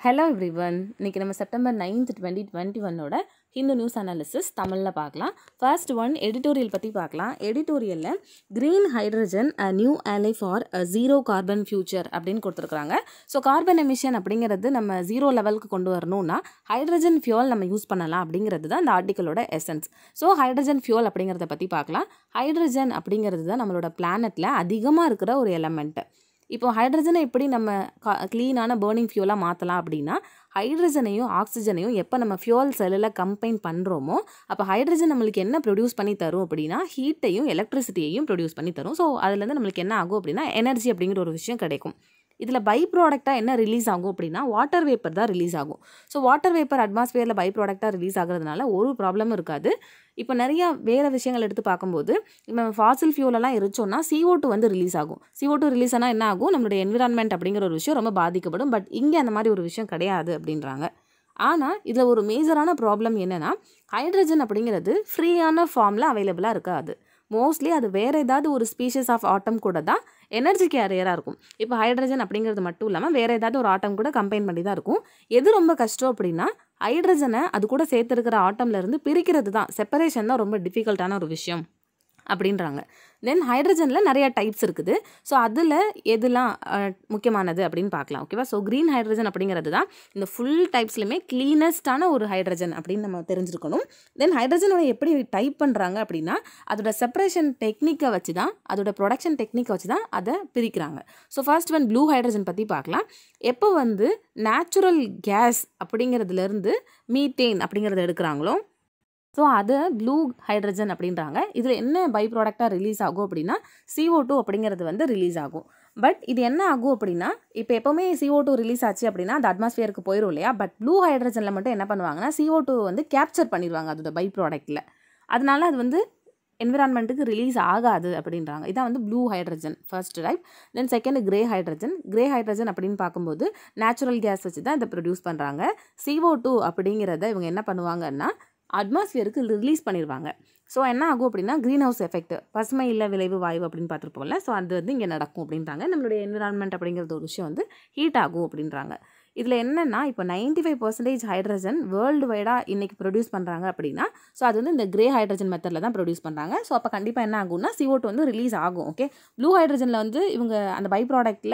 hello everyone இன்னைக்கு நம்ம September ninth twenty twenty ஒன்னோட ஹிந்து நியூஸ் அனாலிசிஸ் தமிழில் பார்க்கலாம் ஃபர்ஸ்ட் ஒன் எடிட்டோரியல் பற்றி பார்க்கலாம் எடிட்டோரியலில் க்ரீன் ஹைட்ரஜன் அ நியூ அலை for a zero carbon future அப்படின்னு கொடுத்துருக்குறாங்க ஸோ கார்பன் எமிஷன் அப்படிங்கிறது நம்ம ஜீரோ லெவலுக்கு கொண்டு வரணும்னா ஹைட்ரஜன் ஃபியூல் நம்ம யூஸ் பண்ணலாம் அப்படிங்கிறது தான் இந்த ஆர்டிக்கலோட எசன்ஸ் ஸோ ஹைட்ரஜன் ஃபியூல் அப்படிங்கிறத பற்றி பார்க்கலாம் ஹைட்ரஜன் அப்படிங்கிறது தான் நம்மளோட பிளானட்டில் அதிகமாக இருக்கிற ஒரு எலமெண்ட்டு இப்போ ஹைட்ரஜனை எப்படி நம்ம க்ளீனான பேர்னிங் ஃபியூலாக மாற்றலாம் அப்படின்னா ஹைட்ரஜனையும் ஆக்சிஜனையும் எப்போ நம்ம ஃபியூல் செல்லில் கம்பைன் பண்ணுறோமோ அப்போ ஹைட்ரஜன் நம்மளுக்கு என்ன ப்ரொடியூஸ் பண்ணி தரும் அப்படின்னா ஹீட்டையும் எலக்ட்ரிசிட்டியையும் ப்ரொடியூஸ் பண்ணி தரும் ஸோ அதுலேருந்து நம்மளுக்கு என்ன ஆகும் அப்படின்னா எனர்ஜி அப்படிங்கிற ஒரு விஷயம் கிடைக்கும் இதில் பை ப்ராடக்டாக என்ன ரிலீஸ் ஆகும் அப்படின்னா வாட்டர் வேப்பர் தான் ரிலீஸ் ஆகும் ஸோ வாட்டர் வேப்பர் அட்மாஸ்பியரில் பை ப்ராடக்டாக ரிலீஸ் ஆகிறதுனால ஒரு ப்ராப்ளமும் இருக்காது இப்போ நிறையா வேறு விஷயங்கள் எடுத்து பார்க்கும்போது நம்ம ஃபாசில் ஃபியூலெல்லாம் எரிச்சோம்னா CO2 டூ வந்து ரிலீஸ் ஆகும் CO2 டூ ரிலீஸ் ஆனால் என்ன ஆகும் நம்மளுடைய என்விரான்மெண்ட் அப்படிங்கிற ஒரு விஷயம் ரொம்ப பாதிக்கப்படும் பட் இங்கே அந்த மாதிரி ஒரு விஷயம் கிடையாது அப்படின்றாங்க ஆனால் இதில் ஒரு மேஜரான ப்ராப்ளம் என்னென்னா ஹைட்ரஜன் அப்படிங்கிறது ஃப்ரீயான ஃபார்மில் அவைலபிளாக இருக்காது மோஸ்ட்லி அது வேறு ஏதாவது ஒரு ஸ்பீஷஸ் ஆஃப் ஆட்டம் கூட தான் எனர்ஜி கேரியராக இருக்கும் இப்போ ஹைட்ரஜன் அப்படிங்கிறது மட்டும் இல்லாமல் வேறு ஏதாவது ஒரு ஆட்டம் கூட கம்பைன் பண்ணி தான் இருக்கும் எது ரொம்ப கஷ்டம் அப்படின்னா ஹைட்ரஜனை அது கூட சேர்த்துருக்கிற ஆட்டம்லேருந்து பிரிக்கிறது தான் செப்பரேஷன் தான் ரொம்ப டிஃபிகல்ட்டான ஒரு விஷயம் அப்படின்றாங்க தென் ஹைட்ரஜனில் நிறைய டைப்ஸ் இருக்குது ஸோ அதில் எதுலாம் அஹ், முக்கியமானது அப்படின்னு பார்க்கலாம் ஓகேவா ஸோ க்ரீன் ஹைட்ரஜன் அப்படிங்கிறது தான் இந்த ஃபுல் டைப்ஸ்லையுமே க்ளீனஸ்டான ஒரு ஹைட்ரஜன் அப்படின்னு நம்ம தெரிஞ்சிருக்கணும் தென் ஹைட்ரஜனோட எப்படி டைப் பண்ணுறாங்க அப்படின்னா அதோட செப்பரேஷன் டெக்னிக்கை வச்சு தான் அதோட ப்ரொடக்ஷன் டெக்னிக்கை வச்சு தான் அதை பிரிக்கிறாங்க so first one blue hydrogen பற்றி பார்க்கலாம் எப்போ வந்து நேச்சுரல் கேஸ் அப்படிங்கிறதுலேருந்து மீத்தேன் அப்படிங்கிறத எடுக்கிறாங்களோ ஸோ அது ப்ளூ ஹைட்ரஜன் அப்படின்றாங்க இதில் என்ன பை ப்ராடக்டாக ரிலீஸ் ஆகும் அப்படின்னா CO2 டூ அப்படிங்கிறது வந்து ரிலீஸ் ஆகும் பட் இது என்ன ஆகும் அப்படின்னா இப்போ எப்போவுமே CO2 டூ ரிலீஸ் ஆச்சு அப்படின்னா அது அட்மாஸ்பியருக்கு போயிடும் இல்லையா பட் ப்ளூ ஹைட்ரஜனில் மட்டும் என்ன பண்ணுவாங்கன்னா CO2 டூ வந்து கேப்சர் பண்ணிடுவாங்க அதோட பை ப்ராடக்ட்டில் அதனால அது வந்து என்விரான்மெண்ட்டுக்கு ரிலீஸ் ஆகாது அப்படின்றாங்க இதான் வந்து blue hydrogen first type then second grey hydrogen grey hydrogen அப்படின்னு பார்க்கும்போது நேச்சுரல் கேஸ் வச்சு தான் இதை ப்ரொடியூஸ் பண்ணுறாங்க CO2 டூ அப்படிங்கிறத இவங்க என்ன பண்ணுவாங்கன்னா அட்மாஸ்பியருக்கு ரிலீஸ் பண்ணிடுவாங்க ஸோ என்ன ஆகும் அப்படின்னா க்ரீன் ஹவுஸ் எஃபெக்ட் பசுமை இல்ல விளைவு வாயு அப்படின்னு பார்த்துருப்போம்ல ஸோ அது வந்து இங்கே நடக்கும் அப்படின்றாங்க நம்மளுடைய என்விரான்மெண்ட் அப்படிங்கிறது ஒரு விஷயம் வந்து ஹீட் ஆகும் அப்படின்றாங்க இதில் என்னென்னா இப்போ 95% ஃபைவ் பர்சன்டேஜ் ஹைட்ரஜன் வேர்ல்டு வைடாக இன்றைக்கி ப்ரொடியூஸ் பண்ணுறாங்க அப்படின்னா ஸோ அது வந்து இந்த கிரே ஹைட்ரஜன் மெத்தடில் தான் ப்ரொடியூஸ் பண்ணுறாங்க ஸோ அப்போ கண்டிப்பாக என்ன ஆகும்னா CO2 வந்து ரிலீஸ் ஆகும் ஓகே ப்ளூ ஹைட்ரஜனில் வந்து இவங்க அந்த பை ப்ராடக்ட்டில்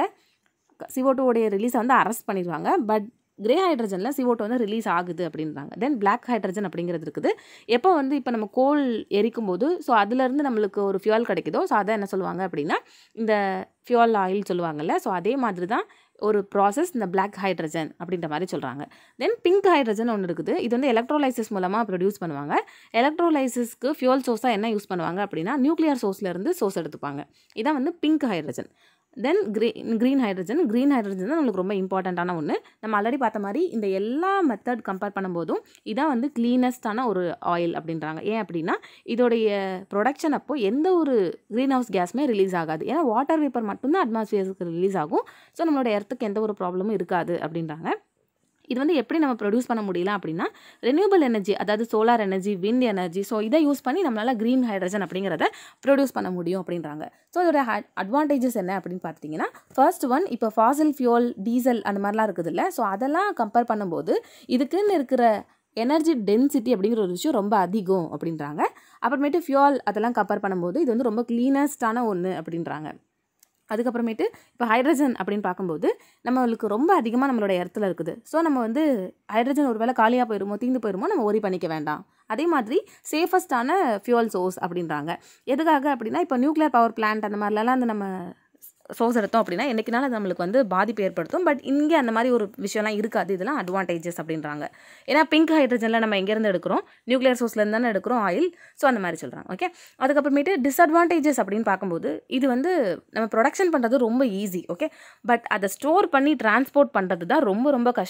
CO2 உடைய ரிலீஸை வந்து அரெஸ்ட் பண்ணிடுவாங்க பட் கிரே ஹைட்ரஜனில் CO2 வந்து ரிலீஸ் ஆகுது அப்படின்றாங்க தென் Black ஹைட்ரஜன் அப்படிங்கிறது இருக்குது எப்போ வந்து இப்போ நம்ம கோல் எரிக்கும் போது ஸோ அதுலேருந்து நம்மளுக்கு ஒரு ஃபியூல் கிடைக்குதோ ஸோ அதை என்ன சொல்லுவாங்க அப்படின்னா இந்த ஃபியூல் ஆயில் சொல்லுவாங்கல்ல ஸோ அதே மாதிரி தான் ஒரு ப்ராசஸ் இந்த Black ஹைட்ரஜன் அப்படின்ற மாதிரி சொல்கிறாங்க தென் பிங்க் ஹைட்ரஜன் ஒன்று இருக்குது இது வந்து எலக்ட்ரோலைசிஸ் மூலமாக ப்ரொடியூஸ் பண்ணுவாங்க எலக்ட்ரோலைசிஸ்க்கு ஃபியூல் சோர்ஸாக என்ன யூஸ் பண்ணுவாங்க அப்படின்னா நியூக்ளியர் சோர்ஸ்லேருந்து சோர்ஸ் எடுத்துப்பாங்க இதான் வந்து பிங்க் ஹைட்ரஜன் தென் க்ரீ க்ரீன் ஹைட்ரஜன் க்ரீன் ஹைட்ரஜன் தான் நம்மளுக்கு ரொம்ப இம்பார்ட்டண்ட்டான ஒன்று நம்ம ஆல்ரெடி பார்த்த மாதிரி இந்த எல்லா மெத்தட் கம்பேர் பண்ணும்போதும் இதான் வந்து க்ளீனஸ்டான ஒரு ஆயில் அப்படின்றாங்க ஏன் அப்படின்னா இதோடைய ப்ரொடக்ஷன் அப்போ எந்த ஒரு க்ரீன் ஹவுஸ் கேஸுமே ரிலீஸ் ஆகாது ஏன்னா வாட்டர் வேப்பர் மட்டும்தான் அட்மாஸ்பியருக்கு ரிலீஸ் ஆகும் ஸோ நம்மளோட எர்த்துக்கு எந்த ஒரு ப்ராப்ளமும் இருக்காது அப்படின்றாங்க இது வந்து எப்படி நம்ம ப்ரொடியூஸ் பண்ண முடியல அப்படின்னா ரெனியூபிள் எனர்ஜி அதாவது solar energy wind energy so இதை யூஸ் பண்ணி நம்மளால் க்ரீன் ஹைட்ரஜன் அப்படிங்கிறத ப்ரொடியூஸ் பண்ண முடியும் அப்படின்றாங்க ஸோ இதோட அட்வான்டேஜஸ் என்ன அப்படின்னு பார்த்தீங்கன்னா ஃபர்ஸ்ட் ஒன் இப்போ ஃபாசில் ஃபியூல் டீசல் அந்த மாதிரிலாம் இருக்குது இல்லை ஸோ அதெல்லாம் கம்பேர் பண்ணும்போது இதுக்குன்னு இருக்கிற எனர்ஜி டென்சிட்டி அப்படிங்கிற ஒரு விஷயம் ரொம்ப அதிகம் அப்படின்றாங்க அப்புறமேட்டு ஃபியூல் அதெல்லாம் கம்பேர் பண்ணும்போது இது வந்து ரொம்ப க்ளீனஸ்டான ஒன்று அப்படின்றாங்க அதுக்கப்புறமேட்டு இப்போ ஹைட்ரஜன் அப்படின்னு பார்க்கும்போது நம்மளுக்கு ரொம்ப அதிகமாக நம்மளோட இடத்துல இருக்குது ஸோ நம்ம வந்து ஹைட்ரஜன் ஒரு வேளை காலியாக போயிருமோ தீந்து போயிருமோ நம்ம ஒரி பண்ணிக்க வேண்டாம் அதே மாதிரி சேஃபஸ்டான ஃபியூல் சோர்ஸ் அப்படின்றாங்க எதுக்காக அப்படின்னா இப்போ நியூக்ளியர் பவர் பிளான்ட் அந்த மாதிரிலாம் அந்த நம்ம சோர்ஸ் எடுத்தோம் அப்படின்னா என்றைக்குனாலும் அது நம்மளுக்கு வந்து பாதிப்பு ஏற்படுத்தும் பட் இங்கே அந்த மாதிரி ஒரு விஷயம்லாம் இருக்காது இதெல்லாம் அட்வான்டேஜஸ் அப்படின்றாங்க ஏன்னா பிங்க் ஹைட்ரஜனில் நம்ம எங்கேருந்து எடுக்கிறோம் நியூக்ளியர் சோர்ஸ்லேருந்து தானே எடுக்கிறோம் ஆயில் ஸோ அந்த மாதிரி சொல்கிறாங்க ஓகே அதுக்கப்புறமேட்டு டிஸ்அட்வான்டேஜஸ் அப்படின்னு பார்க்கும்போது இது வந்து நம்ம ப்ரொடக்ஷன் பண்ணுறது ரொம்ப ஈஸி ஓகே பட் அதை ஸ்டோர் பண்ணி டிரான்ஸ்போர்ட் பண்ணுறது தான் ரொம்ப ரொம்ப கஷ்டம்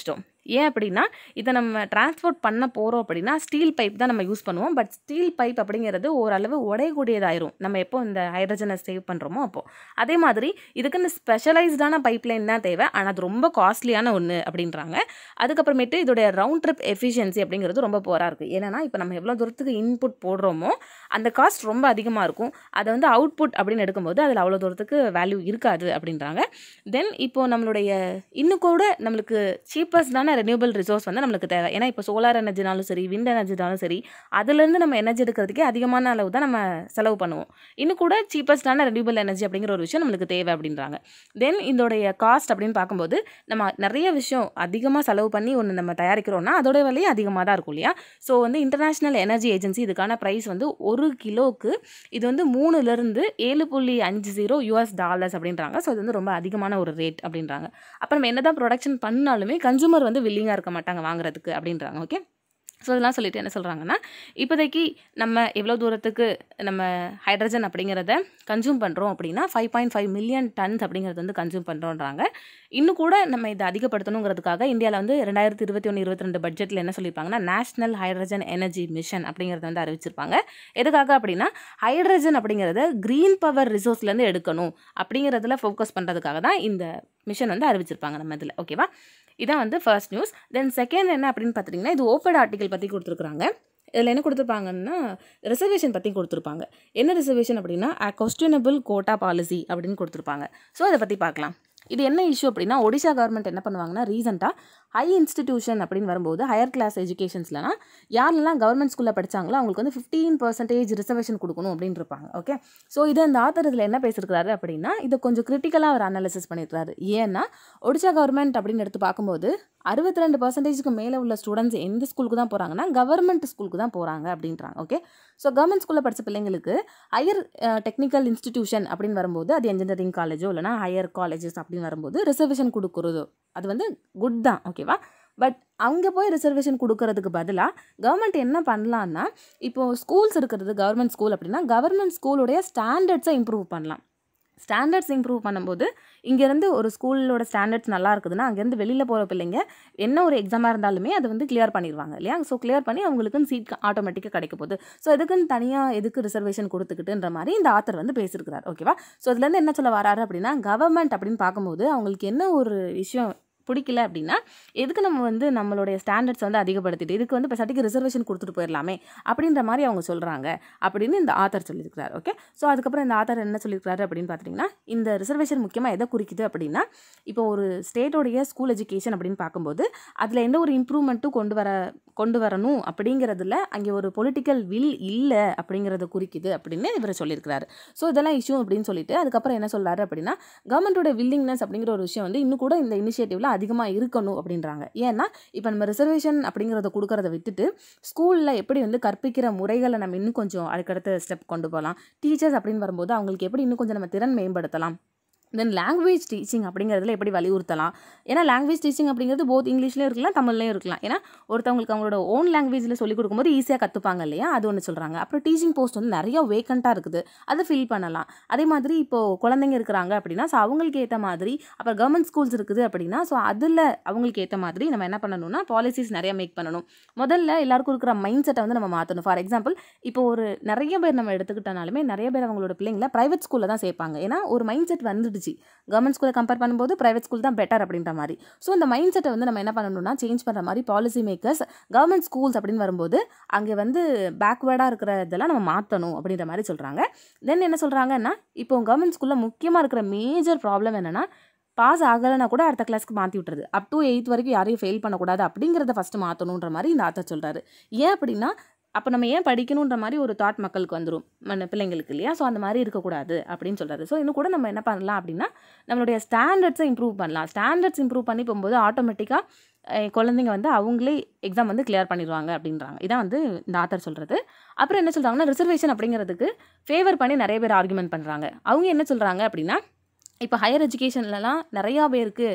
ஏன் அப்படின்னா இதை நம்ம டிரான்ஸ்போர்ட் பண்ண போகிறோம் அப்படின்னா ஸ்டீல் பைப் தான் நம்ம யூஸ் பண்ணுவோம் பட் ஸ்டீல் பைப் அப்படிங்கிறது ஓரளவு உடையக்கூடியதாயிரும் நம்ம எப்போ இந்த ஹைட்ரஜனை சேவ் பண்ணுறோமோ அப்போது அதே மாதிரி இதுக்குன்னு ஸ்பெஷலைஸ்டான பைப்லைன் தான் தேவை ஆனால் அது ரொம்ப காஸ்ட்லியான ஒன்று அப்படின்றாங்க அதுக்கப்புறமேட்டு இதோடைய ரவுண்ட் ட்ரிப் எஃபிஷியன்சி அப்படிங்கிறது ரொம்ப போராக இருக்குது ஏன்னா இப்போ நம்ம எவ்வளோ தூரத்துக்கு இன்புட் போடுறோமோ அந்த காஸ்ட் ரொம்ப அதிகமாக இருக்கும் அதை வந்து அவுட்புட் அப்படின்னு எடுக்கும்போது அதில் அவ்வளோ தூரத்துக்கு வேல்யூ இருக்காது அப்படின்றாங்க தென் இப்போது நம்மளுடைய இன்னும் கூட நம்மளுக்கு சீப்பஸ்டான ரெனியூபிள் ரிசோர்ஸ் வந்து நம்மளுக்கு தேவை ஏன்னா இப்போ சோலார் எனர்ஜினாலும் சரி விண்ட் எனர்ஜினாலும் சரி அதுலேருந்து நம்ம எனர்ஜி எடுக்கிறதுக்கே அதிகமான அளவு தான் நம்ம செலவு பண்ணுவோம் இன்னும் கூட சீப்பஸ்டான ரெனியூபிள் எனர்ஜி அப்படிங்கிற ஒரு விஷயம் நம்மளுக்கு தேவை அப்படின்றாங்க தென் இதோடைய காஸ்ட் அப்படின்னு பார்க்கும்போது நம்ம நிறைய விஷயம் அதிகமாக செலவு பண்ணி ஒன்று நம்ம தயாரிக்கிறோம்னா அதோட விலையும் அதிகமாக தான் இருக்கும் இல்லையா ஸோ வந்து இன்டர்நேஷ்னல் எனர்ஜி ஏஜென்சி இதுக்கான ப்ரைஸ் வந்து ஒரு கிலோவுக்கு இது வந்து மூணுலேருந்து ஏழு புள்ளி அஞ்சு ஜீரோ யூஎஸ் டாலர்ஸ் அப்படின்றாங்க ஸோ இது வந்து ரொம்ப அதிகமான ஒரு ரேட் அப்படின்றாங்க அப்போ நம்ம என்ன தான் ப்ரொடக்ஷன் பண்ணாலுமே கன்சூமர் வந்து வில்லிங்காக இருக்க மாட்டாங்க வாங்குறதுக்கு அப்படின்றாங்க ஓகே ஸோ இதெல்லாம் சொல்லிட்டு என்ன சொல்கிறாங்கன்னா இப்போதைக்கு நம்ம எவ்வளோ தூரத்துக்கு நம்ம ஹைட்ரஜன் அப்படிங்கிறத கன்சூம் பண்ணுறோம் அப்படின்னா five point five million tons அப்படிங்கிறது வந்து கன்சூம் பண்ணுறோன்றாங்க இன்னும் கூட நம்ம இதை அதிகப்படுத்தணுங்கிறதுக்காக இந்தியாவில் வந்து ரெண்டாயிரத்தி இருபத்தி ஒன்று இருபத்தி ரெண்டு பட்ஜெட்டில் என்ன சொல்லியிருப்பாங்கன்னா நேஷனல் ஹைட்ரஜன் எனர்ஜி மிஷன் அப்படிங்கிறத வந்து அறிவிச்சிருப்பாங்க எதுக்காக அப்படின்னா ஹைட்ரஜன் அப்படிங்கிறத க்ரீன் பவர் ரிசோர்ஸ்லேருந்து எடுக்கணும் அப்படிங்கிறதுல ஃபோக்கஸ் பண்ணுறதுக்காக தான் இந்த மிஷன் வந்து அறிவிச்சிருப்பாங்க நம்ம இதில் ஓகேவா இதான் வந்து ஃபர்ஸ்ட் நியூஸ் தென் செகண்ட் என்ன அப்படின்னு பார்த்தீங்கன்னா இது ஓப்பன் ஆர்டிகல் பற்றி கொடுத்துருக்குறாங்க இதில் என்ன கொடுத்துருப்பாங்கன்னா ரிசர்வேஷன் பற்றி கொடுத்துருப்பாங்க என்ன ரிசர்வேஷன் அப்படின்னா அ கொஸ்டினபிள் கோட்டா பாலிசி அப்படின்னு கொடுத்துருப்பாங்க ஸோ அதை பற்றி பார்க்கலாம் இது என்ன இஷ்யூ அப்படின்னா ஒடிஷா கவர்மெண்ட் என்ன பண்ணுவாங்கன்னா ரீசெண்டாக ஹை இன்ஸ்டிடியூஷன் அப்படின்னு வரும்போது ஹையர் கிளாஸ் எஜுகேஷன்ஸ்லனா யாரெல்லாம் கவர்மெண்ட் ஸ்கூலில் படித்தாங்களோ அவங்களுக்கு வந்து ஃபிஃப்டீன் பர்சன்டேஜ் ரிசர்வேஷன் கொடுக்கணும் அப்படின்னு இருப்பாங்க ஓகே ஸோ இது அந்த ஆத்தர் இதில் என்ன பேசியிருக்கிறாரு அப்படின்னா இதை கொஞ்சம் கிரிட்டிக்கலாக அவர் அனாலிசிஸ் பண்ணியிருக்காரு ஏன்னா ஒடிஷா கவர்மெண்ட் அப்படின்னு எடுத்து பார்க்கும்போது அறுபத்தி ரெண்டு பர்சன்டேஜுக்கு மேலே உள்ள ஸ்டூடெண்ட்ஸ் எந்த ஸ்கூலுக்கு தான் போகிறாங்கன்னா கவர்மெண்ட் ஸ்கூலுக்கு தான் போகிறாங்க அப்படின்றாங்க ஓகே ஸோ கவர்மெண்ட் ஸ்கூலில் படித்த பிள்ளைங்களுக்கு ஹையர் டெக்னிக்கல் இன்ஸ்டிடியூஷன் அப்படின்னு வரும்போது அது இன்ஜினியரிங் காலேஜோ இல்லைனா ஹையர் காலேஜஸ் அப்படின்னு வரும்போது ரிசர்வேஷன் கொடுக்குறதோ அது வந்து குட் தான் ஓகேவா பட் அங்கே போய் ரிசர்வேஷன் கொடுக்கறதுக்கு பதிலாக கவர்மெண்ட் என்ன பண்ணலான்னா இப்போது ஸ்கூல்ஸ் இருக்கிறது கவர்மெண்ட் ஸ்கூல் அப்படின்னா கவர்மெண்ட் ஸ்கூலுடைய ஸ்டாண்டர்ட்ஸை இம்ப்ரூவ் பண்ணலாம் ஸ்டாண்டர்ட்ஸ் இம்ப்ரூவ் பண்ணும்போது இங்கேருந்து ஒரு ஸ்கூலோட ஸ்டாண்டர்ட்ஸ் நல்லா இருக்குதுன்னா அங்கேருந்து வெளியில் போகிற பிள்ளைங்க என்ன ஒரு எக்ஸாமாக இருந்தாலுமே அதை வந்து கிளியர் பண்ணிடுவாங்க இல்லையா ஸோ கிளியர் பண்ணி அவங்களுக்குன்னு சீட் ஆட்டோமேட்டிக்காக கிடைக்க போகுது ஸோ இதுக்குன்னு தனியாக எதுக்கு ரிசர்வேஷன் கொடுத்துக்கிட்டுன்ற மாதிரி இந்த ஆத்தர் வந்து பேசியிருக்கிறார் ஓகேவா ஸோ இதுலேருந்து என்ன சொல்ல வராரு அப்படின்னா கவர்மெண்ட் அப்படின்னு பார்க்கும்போது அவங்களுக்கு என்ன ஒரு விஷயம் பிடிக்கல அப்படின்னா எதுக்கு நம்ம வந்து நம்மளுடைய ஸ்டாண்டர்ட்ஸ் வந்து அதிகப்படுத்திட்டு இதுக்கு வந்து இப்போ சட்டிக்கு ரிசர்வேஷன் கொடுத்துட்டு போயிடலாமே அப்படின்ற மாதிரி அவங்க சொல்கிறாங்க அப்படின்னு இந்த ஆத்தர் சொல்லியிருக்கிறார் ஓகே ஸோ அதுக்கப்புறம் இந்த ஆத்தர் என்ன சொல்லியிருக்காரு அப்படின்னு பார்த்தீங்கன்னா இந்த ரிசர்வேஷன் முக்கியமாக எதை குறிக்குது அப்படின்னா இப்போ ஒரு ஸ்டேட்டோடைய ஸ்கூல் எஜுகேஷன் அப்படின்னு பார்க்கும்போது அதில் எந்த ஒரு இம்ப்ரூவ்மெண்ட்டும் கொண்டு வர கொண்டு வரணும் அப்படிங்கிறதுல அங்கே ஒரு பொலிட்டிக்கல் வில் இல்லை அப்படிங்கிறத குறிக்குது அப்படின்னு இவர் சொல்லியிருக்கிறாரு ஸோ இதெல்லாம் இஷ்யூ அப்படின்னு சொல்லிட்டு அதுக்கப்புறம் என்ன சொல்றாரு அப்படின்னா கவர்மெண்ட்டோட வில்லிங்னஸ் அப்படிங்கிற ஒரு விஷயம் வந்து இன்னும் கூட இந்த இனிஷியேட்டிவ்ல அதிகமாக இருக்கணும் அப்படின்றாங்க ஏன்னா இப்போ நம்ம ரிசர்வேஷன் அப்படிங்கிறத கொடுக்கறத விட்டுட்டு ஸ்கூலில் எப்படி வந்து கற்பிக்கிற முறைகளை நம்ம இன்னும் கொஞ்சம் அதுக்கடுத்த ஸ்டெப் கொண்டு போகலாம் டீச்சர்ஸ் அப்படின்னு வரும்போது அவங்களுக்கு எப்படி இன்னும் கொஞ்சம் நம்ம திறன் மேம்படுத்தலாம் தென் லாங்குவேஜ் டீச்சிங் அப்படிங்கிறதுல எப்படி வலியுறுத்தலாம் ஏன்னா லாங்குவேஜ் டீச்சிங் அப்படிங்கிறது போத் இங்கிலீஷ்லேயும் இருக்கலாம் தமிழ்லையும் இருக்கலாம் ஏன்னா ஒருத்தவங்களுக்கு அவங்களோட ஓன் லாங்குவேஜில் சொல்லிக் கொடுக்கும்போது ஈஸியாக கற்றுப்பாங்க இல்லையா அது ஒன்று சொல்கிறாங்க அப்புறம் டீச்சிங் போஸ்ட் வந்து நிறைய வேக்கண்ட்டாக இருக்குது அதை ஃபில் பண்ணலாம் அதே மாதிரி இப்போது குழந்தைங்க இருக்கிறாங்க அப்படின்னா ஸோ அவங்களுக்கு ஏற்ற மாதிரி அப்புறம் கவர்மெண்ட் ஸ்கூல்ஸ் இருக்குது அப்படின்னா ஸோ அதில் அவங்களுக்கு ஏற்ற மாதிரி நம்ம என்ன பண்ணணும்னா பாலிசிஸ் நிறைய மேக் பண்ணணும் முதல்ல எல்லாருக்கும் இருக்கிற மைண்ட் செட்டை வந்து நம்ம மாற்றணும் ஃபார் எக்ஸாம்பிள் இப்போ ஒரு நிறைய பேர் நம்ம எடுத்துக்கிட்டனாலுமே நிறைய பேர் அவங்களோட பிள்ளைங்களை ப்ரைவேட் ஸ்கூலில் தான் சேர்ப்பாங்க ஏன்னா ஒரு மைண்ட் செட் வந்துடுச்சு கவர்மெண்ட் ஸ்கூலை கம்பேர் பண்ணும்போது ப்ரைவேட் ஸ்கூல் தான் பெட்டர் அப்படின்ற மாதிரி ஸோ இந்த மைண்ட் செட்டை வந்து நம்ம என்ன பண்ணணும்னா சேஞ்ச் பண்ணுற மாதிரி பாலிசி மேக்கர்ஸ் கவர்மெண்ட் ஸ்கூல்ஸ் அப்படின்னு வரும்போது அங்கே வந்து பேக்வேர்டாக இருக்கிற இதெல்லாம் நம்ம மாற்றணும் அப்படின்ற மாதிரி சொல்கிறாங்க தென் என்ன சொல்கிறாங்கன்னா இப்போ கவர்மெண்ட் ஸ்கூலில் முக்கியமாக இருக்கிற மேஜர் ப்ராப்ளம் என்னென்னா பாஸ் ஆகலைன்னா கூட அடுத்த கிளாஸ்க்கு மாற்றி விட்டுறது அப் டு எயித் வரைக்கும் யாரையும் ஃபெயில் பண்ணக்கூடாது அப்படிங்கிறத ஃபஸ்ட்டு மாற்றணுன்ற மாதிரி இந்த ஆத்தர் சொல்கிறாரு ஏன் அப்படின்னா அப்போ நம்ம ஏன் படிக்கணுன்ற மாதிரி ஒரு தாட் மக்களுக்கு வந்துடும் మన பிள்ளைங்களுக்கு இல்லையா ஸோ அந்த மாதிரி இருக்கக்கூடாது அப்படின்னு சொல்கிறாரு ஸோ இன்னும் கூட நம்ம என்ன பண்ணலாம் அப்படின்னா நம்மளுடைய ஸ்டாண்டர்ட்ஸை இம்ப்ரூவ் பண்ணலாம் ஸ்டாண்டர்ட்ஸ் இம்ப்ரூவ் பண்ணி போகும்போது ஆட்டோமேட்டிக்காக குழந்தைங்க வந்து அவங்களே எக்ஸாம் வந்து கிளியர் பண்ணிடுவாங்க அப்படின்றாங்க இதான் வந்து இந்த ஆத்தர் சொல்கிறது அப்புறம் என்ன சொல்கிறாங்கன்னா ரிசர்வேஷன் அப்படிங்கிறதுக்கு ஃபேவர் பண்ணி நிறைய பேர் ஆர்குமெண்ட் பண்ணுறாங்க அவங்க என்ன சொல்கிறாங்க அப்படின்னா இப்போ ஹையர் எஜுகேஷன்லலாம் நிறையா பேருக்கு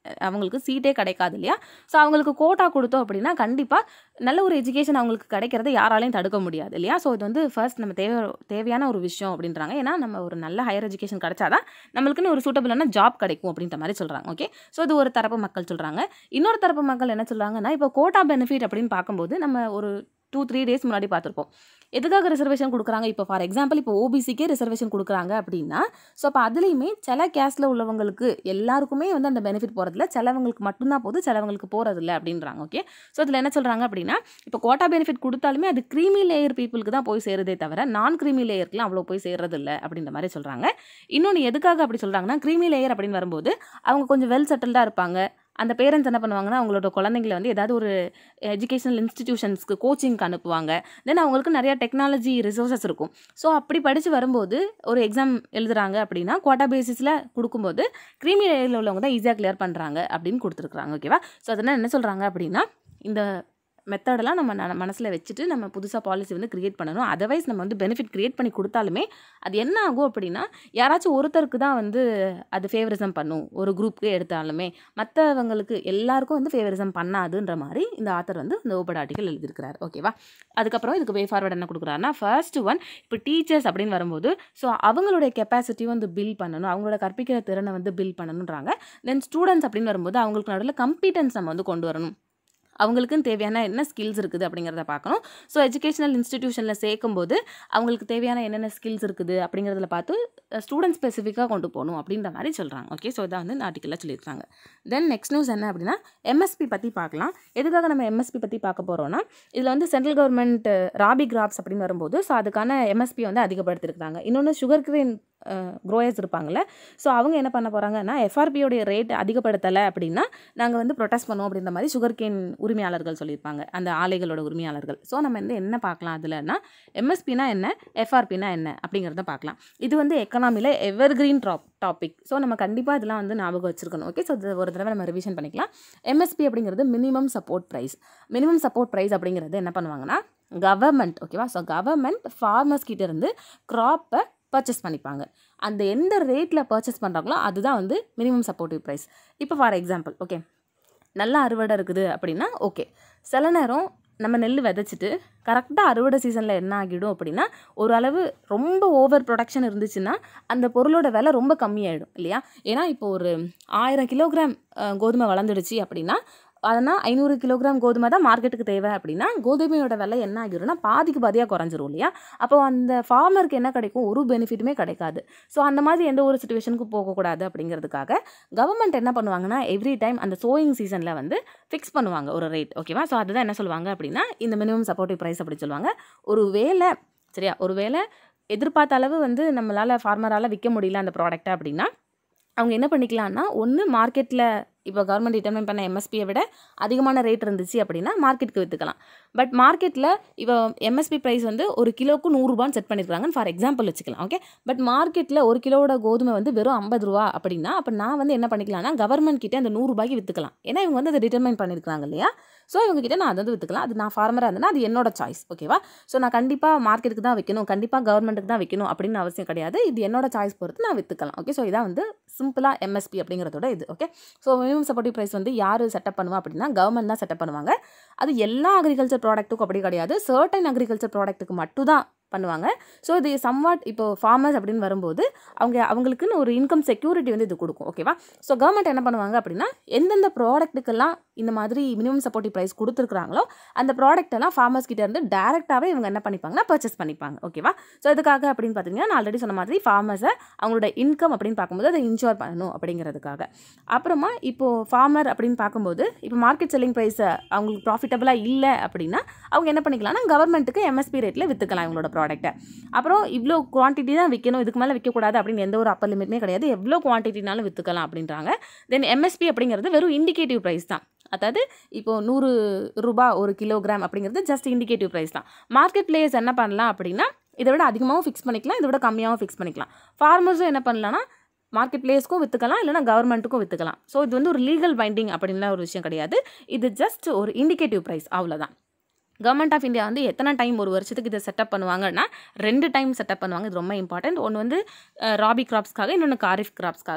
அவங்களுக்கு சீட்டே கிடைக்காது இல்லையா ஸோ அவங்களுக்கு கோட்டா கொடுத்தோம் அப்படின்னா கண்டிப்பாக நல்ல ஒரு எஜுகேஷன் அவங்களுக்கு கிடைக்கிறத யாராலையும் தடுக்க முடியாது இல்லையா ஸோ இது வந்து ஃபர்ஸ்ட் நம்ம தேவை தேவையான ஒரு விஷயம் அப்படின்றாங்க ஏன்னா நம்ம ஒரு நல்ல ஹையர் எஜுகேஷன் கிடைச்சாதான் நம்மளுக்குன்னு ஒரு சூட்டபிளான ஜாப் கிடைக்கும் அப்படின்ற மாதிரி சொல்கிறாங்க ஓகே ஸோ இது ஒரு தரப்பு மக்கள் சொல்கிறாங்க இன்னொரு தரப்பு மக்கள் என்ன சொல்கிறாங்கன்னா இப்போ கோட்டா பெனிஃபிட் அப்படின்னு பார்க்கும்போது நம்ம ஒரு டூ த்ரீ டேஸ் முன்னாடி பார்த்துருப்போம் எதுக்காக ரிசர்வேஷன் கொடுக்குறாங்க இப்போ ஃபார் எக்ஸாம்பிள் இப்போ ஓபிசிக்கே ரிசர்வேஷன் கொடுக்குறாங்க அப்படின்னா ஸோ அப்போ அதுலேயுமே சில கேஸ்டில் உள்ளவங்களுக்கு எல்லாருக்குமே வந்து அந்த பெனிஃபிட் போகிறதில்ல சிலவங்களுக்கு மட்டும்தான் போகுது சிலவங்களுக்கு போகிறதில்ல அப்படின்றாங்க ஓகே ஸோ இதில் என்ன சொல்கிறாங்க அப்படின்னா இப்போ கோட்டா பெனிஃபிட் கொடுத்தாலுமே அது க்ரீமி லேயர் பீப்புளுக்கு தான் போய் சேருதே தவிர நான் க்ரீமி லேயருக்குலாம் அவ்வளோ போய் சேர்றதில்ல அப்படின்ற மாதிரி சொல்கிறாங்க இன்னொன்று எதுக்காக அப்படி சொல்கிறாங்கன்னா க்ரீமி லேயர் அப்படின்னு வரும்போது அவங்க கொஞ்சம் வெல் செட்டில்டாக இருப்பாங்க அந்த பேரண்ட்ஸ் என்ன பண்ணுவாங்கன்னா அவங்களோட குழந்தைங்களை வந்து ஏதாவது ஒரு எஜுகேஷனல் இன்ஸ்டிடியூஷன்ஸ்க்கு கோச்சிங்க்கு அனுப்புவாங்க தென் அவங்களுக்கு நிறையா டெக்னாலஜி ரிசோர்ஸஸ் இருக்கும் ஸோ அப்படி படித்து வரும்போது ஒரு எக்ஸாம் எழுதுறாங்க அப்படின்னா குவாட்டா பேசிஸில் கொடுக்கும்போது க்ரீமி லேயரில் உள்ளவங்க தான் ஈஸியாக கிளியர் பண்ணுறாங்க அப்படின்னு கொடுத்துருக்குறாங்க ஓகேவா ஸோ அதனால் என்ன சொல்கிறாங்க அப்படின்னா இந்த மெத்தடெல்லாம் நம்ம ந மனசில் வச்சுட்டு நம்ம புதுசாக பாலிசி வந்து க்ரியேட் பண்ணணும் அதர்வைஸ் நம்ம வந்து பெனிஃபிட் க்ரியேட் பண்ணி கொடுத்தாலுமே அது என்ன ஆகும் அப்படின்னா யாராச்சும் ஒருத்தருக்கு தான் வந்து அது ஃபேவரிசம் பண்ணும் ஒரு குரூப்புக்கு எடுத்தாலுமே மற்றவங்களுக்கு எல்லாருக்கும் வந்து ஃபேவரிசம் பண்ணாதுன்ற மாதிரி இந்த ஆத்தர் வந்து இந்த ஓபட் ஆர்டிக்கல் எழுதியிருக்கிறார் ஓகேவா அதுக்கப்புறம் இதுக்கு வே ஃபார்வர்ட் என்ன கொடுக்குறாருன்னா ஃபர்ஸ்ட் ஒன் இப்போ டீச்சர்ஸ் அப்படின்னு வரும்போது ஸோ அவங்களுடைய கெப்பாசிட்டியும் வந்து பில் பண்ணணும் அவங்களோட கற்பிக்கிற திறனை வந்து பில் பண்ணணுன்றாங்க தென் ஸ்டூடெண்ட்ஸ் அப்படின்னு வரும்போது அவங்களுக்கு நடுவில் கம்பீட்டன்ஸ் நம்ம வந்து கொண்டு வரணும் அவங்களுக்குன்னு தேவையான என்ன ஸ்கில்ஸ் இருக்குது அப்படிங்கிறத பார்க்கணும் ஸோ எஜுகேஷனல் இன்ஸ்டிடியூஷனில் சேர்க்கும்போது அவங்களுக்கு தேவையான என்னென்ன ஸ்கில்ஸ் இருக்குது அப்படிங்கிறதுல பார்த்து ஸ்டூடெண்ட் ஸ்பெசிஃபிக்காக கொண்டு போகணும் அப்படின்ற மாதிரி சொல்கிறாங்க ஓகே ஸோ இதான் வந்து இந்த ஆர்டிக்கலில் சொல்லியிருக்காங்க தென் நெக்ஸ்ட் நியூஸ் என்ன அப்படின்னா எம்எஸ்பி பற்றி பார்க்கலாம் எதுக்காக நம்ம எம்எஸ்பி பற்றி பார்க்க போகிறோம்னா இதில் வந்து சென்ட்ரல் கவர்மெண்ட் ராபி கிராப்ஸ் அப்படின்னு வரும்போது ஸோ அதுக்கான எம்எஸ்பி வந்து அதிகப்படுத்திருக்காங்க இன்னொன்று சுகர் கிரேன் க்ரோயர்ஸ் இருப்பாங்கள்ல ஸோ அவங்க என்ன பண்ண போகிறாங்கன்னா எஃப்ஆர்பியோடைய ரேட் அதிகப்படுத்தலை அப்படின்னா நாங்கள் வந்து ப்ரொடெஸ்ட் பண்ணுவோம் அப்படின்ற மாதிரி சுகர் கேன் உரிமையாளர்கள் சொல்லியிருப்பாங்க அந்த ஆலைகளோட உரிமையாளர்கள் ஸோ நம்ம வந்து என்ன பார்க்கலாம் அதில்னா எம்எஸ்பினா என்ன எஃப்ஆர்பினா என்ன அப்படிங்கிறத பார்க்கலாம் இது வந்து எக்கனாமியில் evergreen top topic so நம்ம கண்டிப்பாக இதெல்லாம் வந்து ஞாபகம் வச்சிருக்கணும் ஓகே ஸோ இது ஒரு தடவை நம்ம ரிவிஷன் பண்ணிக்கலாம் எம்எஸ்பி அப்படிங்கிறது minimum support price minimum support price அப்படிங்கிறது என்ன பண்ணுவாங்கன்னா கவர்மெண்ட் ஓகேவா ஸோ கவர்மெண்ட் ஃபார்மர்ஸ் கிட்ட இருந்து க்ராப்பை பர்ச்சேஸ் பண்ணிப்பாங்க அந்த எந்த ரேட்டில் பர்ச்சேஸ் பண்ணுறாங்களோ அதுதான் வந்து மினிமம் சப்போர்ட்டிவ் ப்ரைஸ் இப்போ ஃபார் எக்ஸாம்பிள் ஓகே நல்ல அறுவடை இருக்குது அப்படின்னா ஓகே சில நேரம் நம்ம நெல் விதைச்சிட்டு கரெக்டாக அறுவடை சீசனில் என்ன ஆகிடும் அப்படின்னா ஓரளவு ரொம்ப ஓவர் ப்ரொடக்ஷன் இருந்துச்சுன்னா அந்த பொருளோட விலை ரொம்ப கம்மியாயிடும் இல்லையா ஏன்னா இப்போ ஒரு ஆயிரம் கிலோகிராம் அஹ், கோதுமை வளர்ந்துடுச்சு அப்படின்னா அதனால் ஐநூறு கிலோகிராம் கோதுமை தான் மார்க்கெட்டுக்கு தேவை அப்படின்னா கோதுமையோட விலை என்ன ஆகிரும்னா பாதிக்கு பாதியாக குறைஞ்சிரும் இல்லையா அப்போ அந்த ஃபார்மருக்கு என்ன கிடைக்கும் ஒரு பெனிஃபிட்டுமே கிடைக்காது ஸோ அந்த மாதிரி எந்த ஒரு சுச்சுவேஷனுக்கு போகக்கூடாது அப்படிங்கிறதுக்காக கவர்மெண்ட் என்ன பண்ணுவாங்கன்னா எவ்ரி டைம் அந்த சோயிங் சீசனில் வந்து ஃபிக்ஸ் பண்ணுவாங்க ஒரு ரேட் ஓகேவா ஸோ அதுதான் என்ன சொல்லுவாங்க அப்படின்னா இந்த மினிமம் சப்போர்ட்டிவ் ப்ரைஸ் அப்படி சொல்லுவாங்க ஒரு வேலை சரியா ஒரு வேலை எதிர்பார்த்த அளவு வந்து நம்மளால் ஃபார்மரால் விற்க முடியல அந்த ப்ராடக்ட்டை அப்படின்னா அவங்க என்ன பண்ணிக்கலாம்னா ஒன்று மார்க்கெட்டில் இப்போ கவர்மெண்ட் டிட்டர்மைன் பண்ண எம்எஸ்பியை விட அதிகமான ரேட் இருந்துச்சு அப்படின்னா மார்க்கெட்டுக்கு விற்றுக்கலாம் பட் மார்க்கெட்டில் இப்போ எம்எஸ்பி ப்ரைஸ் வந்து ஒரு கிலோக்கு நூறுரூபான்னு செட் பண்ணியிருக்காங்கன்னு ஃபார் எக்ஸாம்பிள் வச்சுக்கலாம் ஓகே பட் மார்க்கெட்டில் ஒரு கிலோவோட கோதுமை வந்து வெறும் ஐம்பது ரூபா அப்படின்னா அப்போ நான் வந்து என்ன பண்ணிக்கலாம்னா கவர்மெண்ட் கிட்ட அந்த நூறுரூபாய்க்கு விற்றுக்கலாம் ஏன்னா இவங்க வந்து அதை டிட்டர்மைன் பண்ணியிருக்காங்க இல்லையா ஸோ இவங்க கிட்ட நான் அதை வந்து விற்றுக்கலாம் அது நான் ஃபார்மராக இருந்தேன்னா அது என்னோட சாய்ஸ் ஓகேவா ஸோ நான் கண்டிப்பாக மார்க்கெட்டுக்கு தான் வைக்கணும் கண்டிப்பாக கவர்மெண்ட்டுக்கு தான் வைக்கணும் அப்படின்னு அவசியம் கிடையாது இது என்னோட சாய்ஸ் பொறுத்து நான் விற்றுக்கலாம் ஓகே ஸோ இதான் வந்து சிம்பிளாக எம்எஸ்பி அப்படிங்கிறதோட இது okay so minimum supportive price வந்து யார் செட்டப் பண்ணுவா அப்படின்னா கவர்மெண்ட் தான் செட்டப் பண்ணுவாங்க அது எல்லா அக்ரிகல்ச்சர் ப்ராடக்ட்டுக்கும் அப்படி கிடையாது சர்டன் அக்ரிகல்ச்சர் ப்ராடக்ட்டுக்கு மட்டும் தான் பண்ணுவாங்க ஸோ இது சம்வாட் இப்போ ஃபார்மர்ஸ் அப்படின்னு வரும்போது அவங்க அவங்களுக்குன்னு ஒரு இன்கம் செக்யூரிட்டி வந்து இது கொடுக்கும் ஓகேவா ஸோ கவர்மெண்ட் என்ன பண்ணுவாங்க அப்படின்னா எந்தெந்த ப்ராடக்ட்டுக்கெல்லாம் இந்த மாதிரி மினிமம் சப்போர்ட்டிவ் ப்ரைஸ் கொடுத்துருக்குறாங்களோ அந்த ப்ராடக்ட் எல்லாம் ஃபார்மர்ஸ் கிட்ட இருந்து டேரெக்டாகவே இவங்க என்ன பண்ணிப்பாங்கன்னா பர்ச்சேஸ் பண்ணிப்பாங்க ஓகேவா ஸோ இதுக்காக அப்படின்னு பார்த்தீங்கன்னா நான் ஆல்ரெடி சொன்ன மாதிரி ஃபார்மர்ஸை அவங்களோட இன்கம் அப்படின்னு பார்க்கும்போது அதை இன்ஷூர் பண்ணணும் அப்படிங்கிறதுக்காக அப்புறமா இப்போது ஃபார்மர் அப்படின்னு பார்க்கும்போது இப்போ மார்க்கெட் செல்லிங் ப்ரைஸ் அவங்களுக்கு ப்ராஃபிட்டபுளாக இல்லை அப்படின்னா அவங்க என்ன பண்ணிக்கலாம்னா கவர்மெண்ட்டுக்கு எம்எஸ்பி ரேட்டில் விற்றுக்கலாம் இவங்களோட ப்ராடக்ட்டை அப்புறம் இவ்வளோ குவான்டிட்டி தான் விற்கணும் இதுக்கு மேலே விற்கக்கூடாது அப்படின்னு எந்த ஒரு அப்பர் லிமிட்மே கிடையாது எவ்வளோ குவான்டிட்டினாலும் விற்றுக்கலாம் அப்படின்றாங்க தென் எம்எஸ்பி அப்படிங்கிறது வெறும் இண்டிகேட்டிவ் ப்ரைஸ் தான் அதாவது இப்போ நூறு ரூபா ஒரு கிலோகிராம் அப்படிங்கிறது ஜஸ்ட் இண்டிகேட்டிவ் ப்ரைஸ் தான் மார்க்கெட் பிளேயர்ஸ் என்ன பண்ணலாம் அப்படின்னா இதை விட அதிகமாகவும் ஃபிக்ஸ் பண்ணிக்கலாம் இதை விட கம்மியாகவும் ஃபிக்ஸ் பண்ணிக்கலாம் ஃபார்மர்ஸும் என்ன பண்ணலாம்னா மார்க்கெட் பிளேஸ்க்கும் விற்றுக்கலாம் இல்லைனா கவர்மெண்ட்டுக்கும் விற்றுக்கலாம் ஸோ இது வந்து ஒரு லீகல் பைண்டிங் அப்படின்லாம் ஒரு விஷயம் கிடையாது இது ஜஸ்ட் ஒரு இண்டிகேட்டிவ் ப்ரைஸ் அவ்வளோதான் கவர்மெண்ட் ஆஃப் இந்தியா வந்து எத்தனை டைம் ஒரு வருஷத்துக்கு இதை செட்டப் பண்ணுவாங்கன்னா ரெண்டு டைம் செட்டப் பண்ணுவாங்க இது ரொம்ப இம்பார்ட்டன்ட் ஒன்று வந்து ராபி கிராப்ஸ்க்காக இன்னொன்று காரிஃப் கிராப்ஸ்க்காக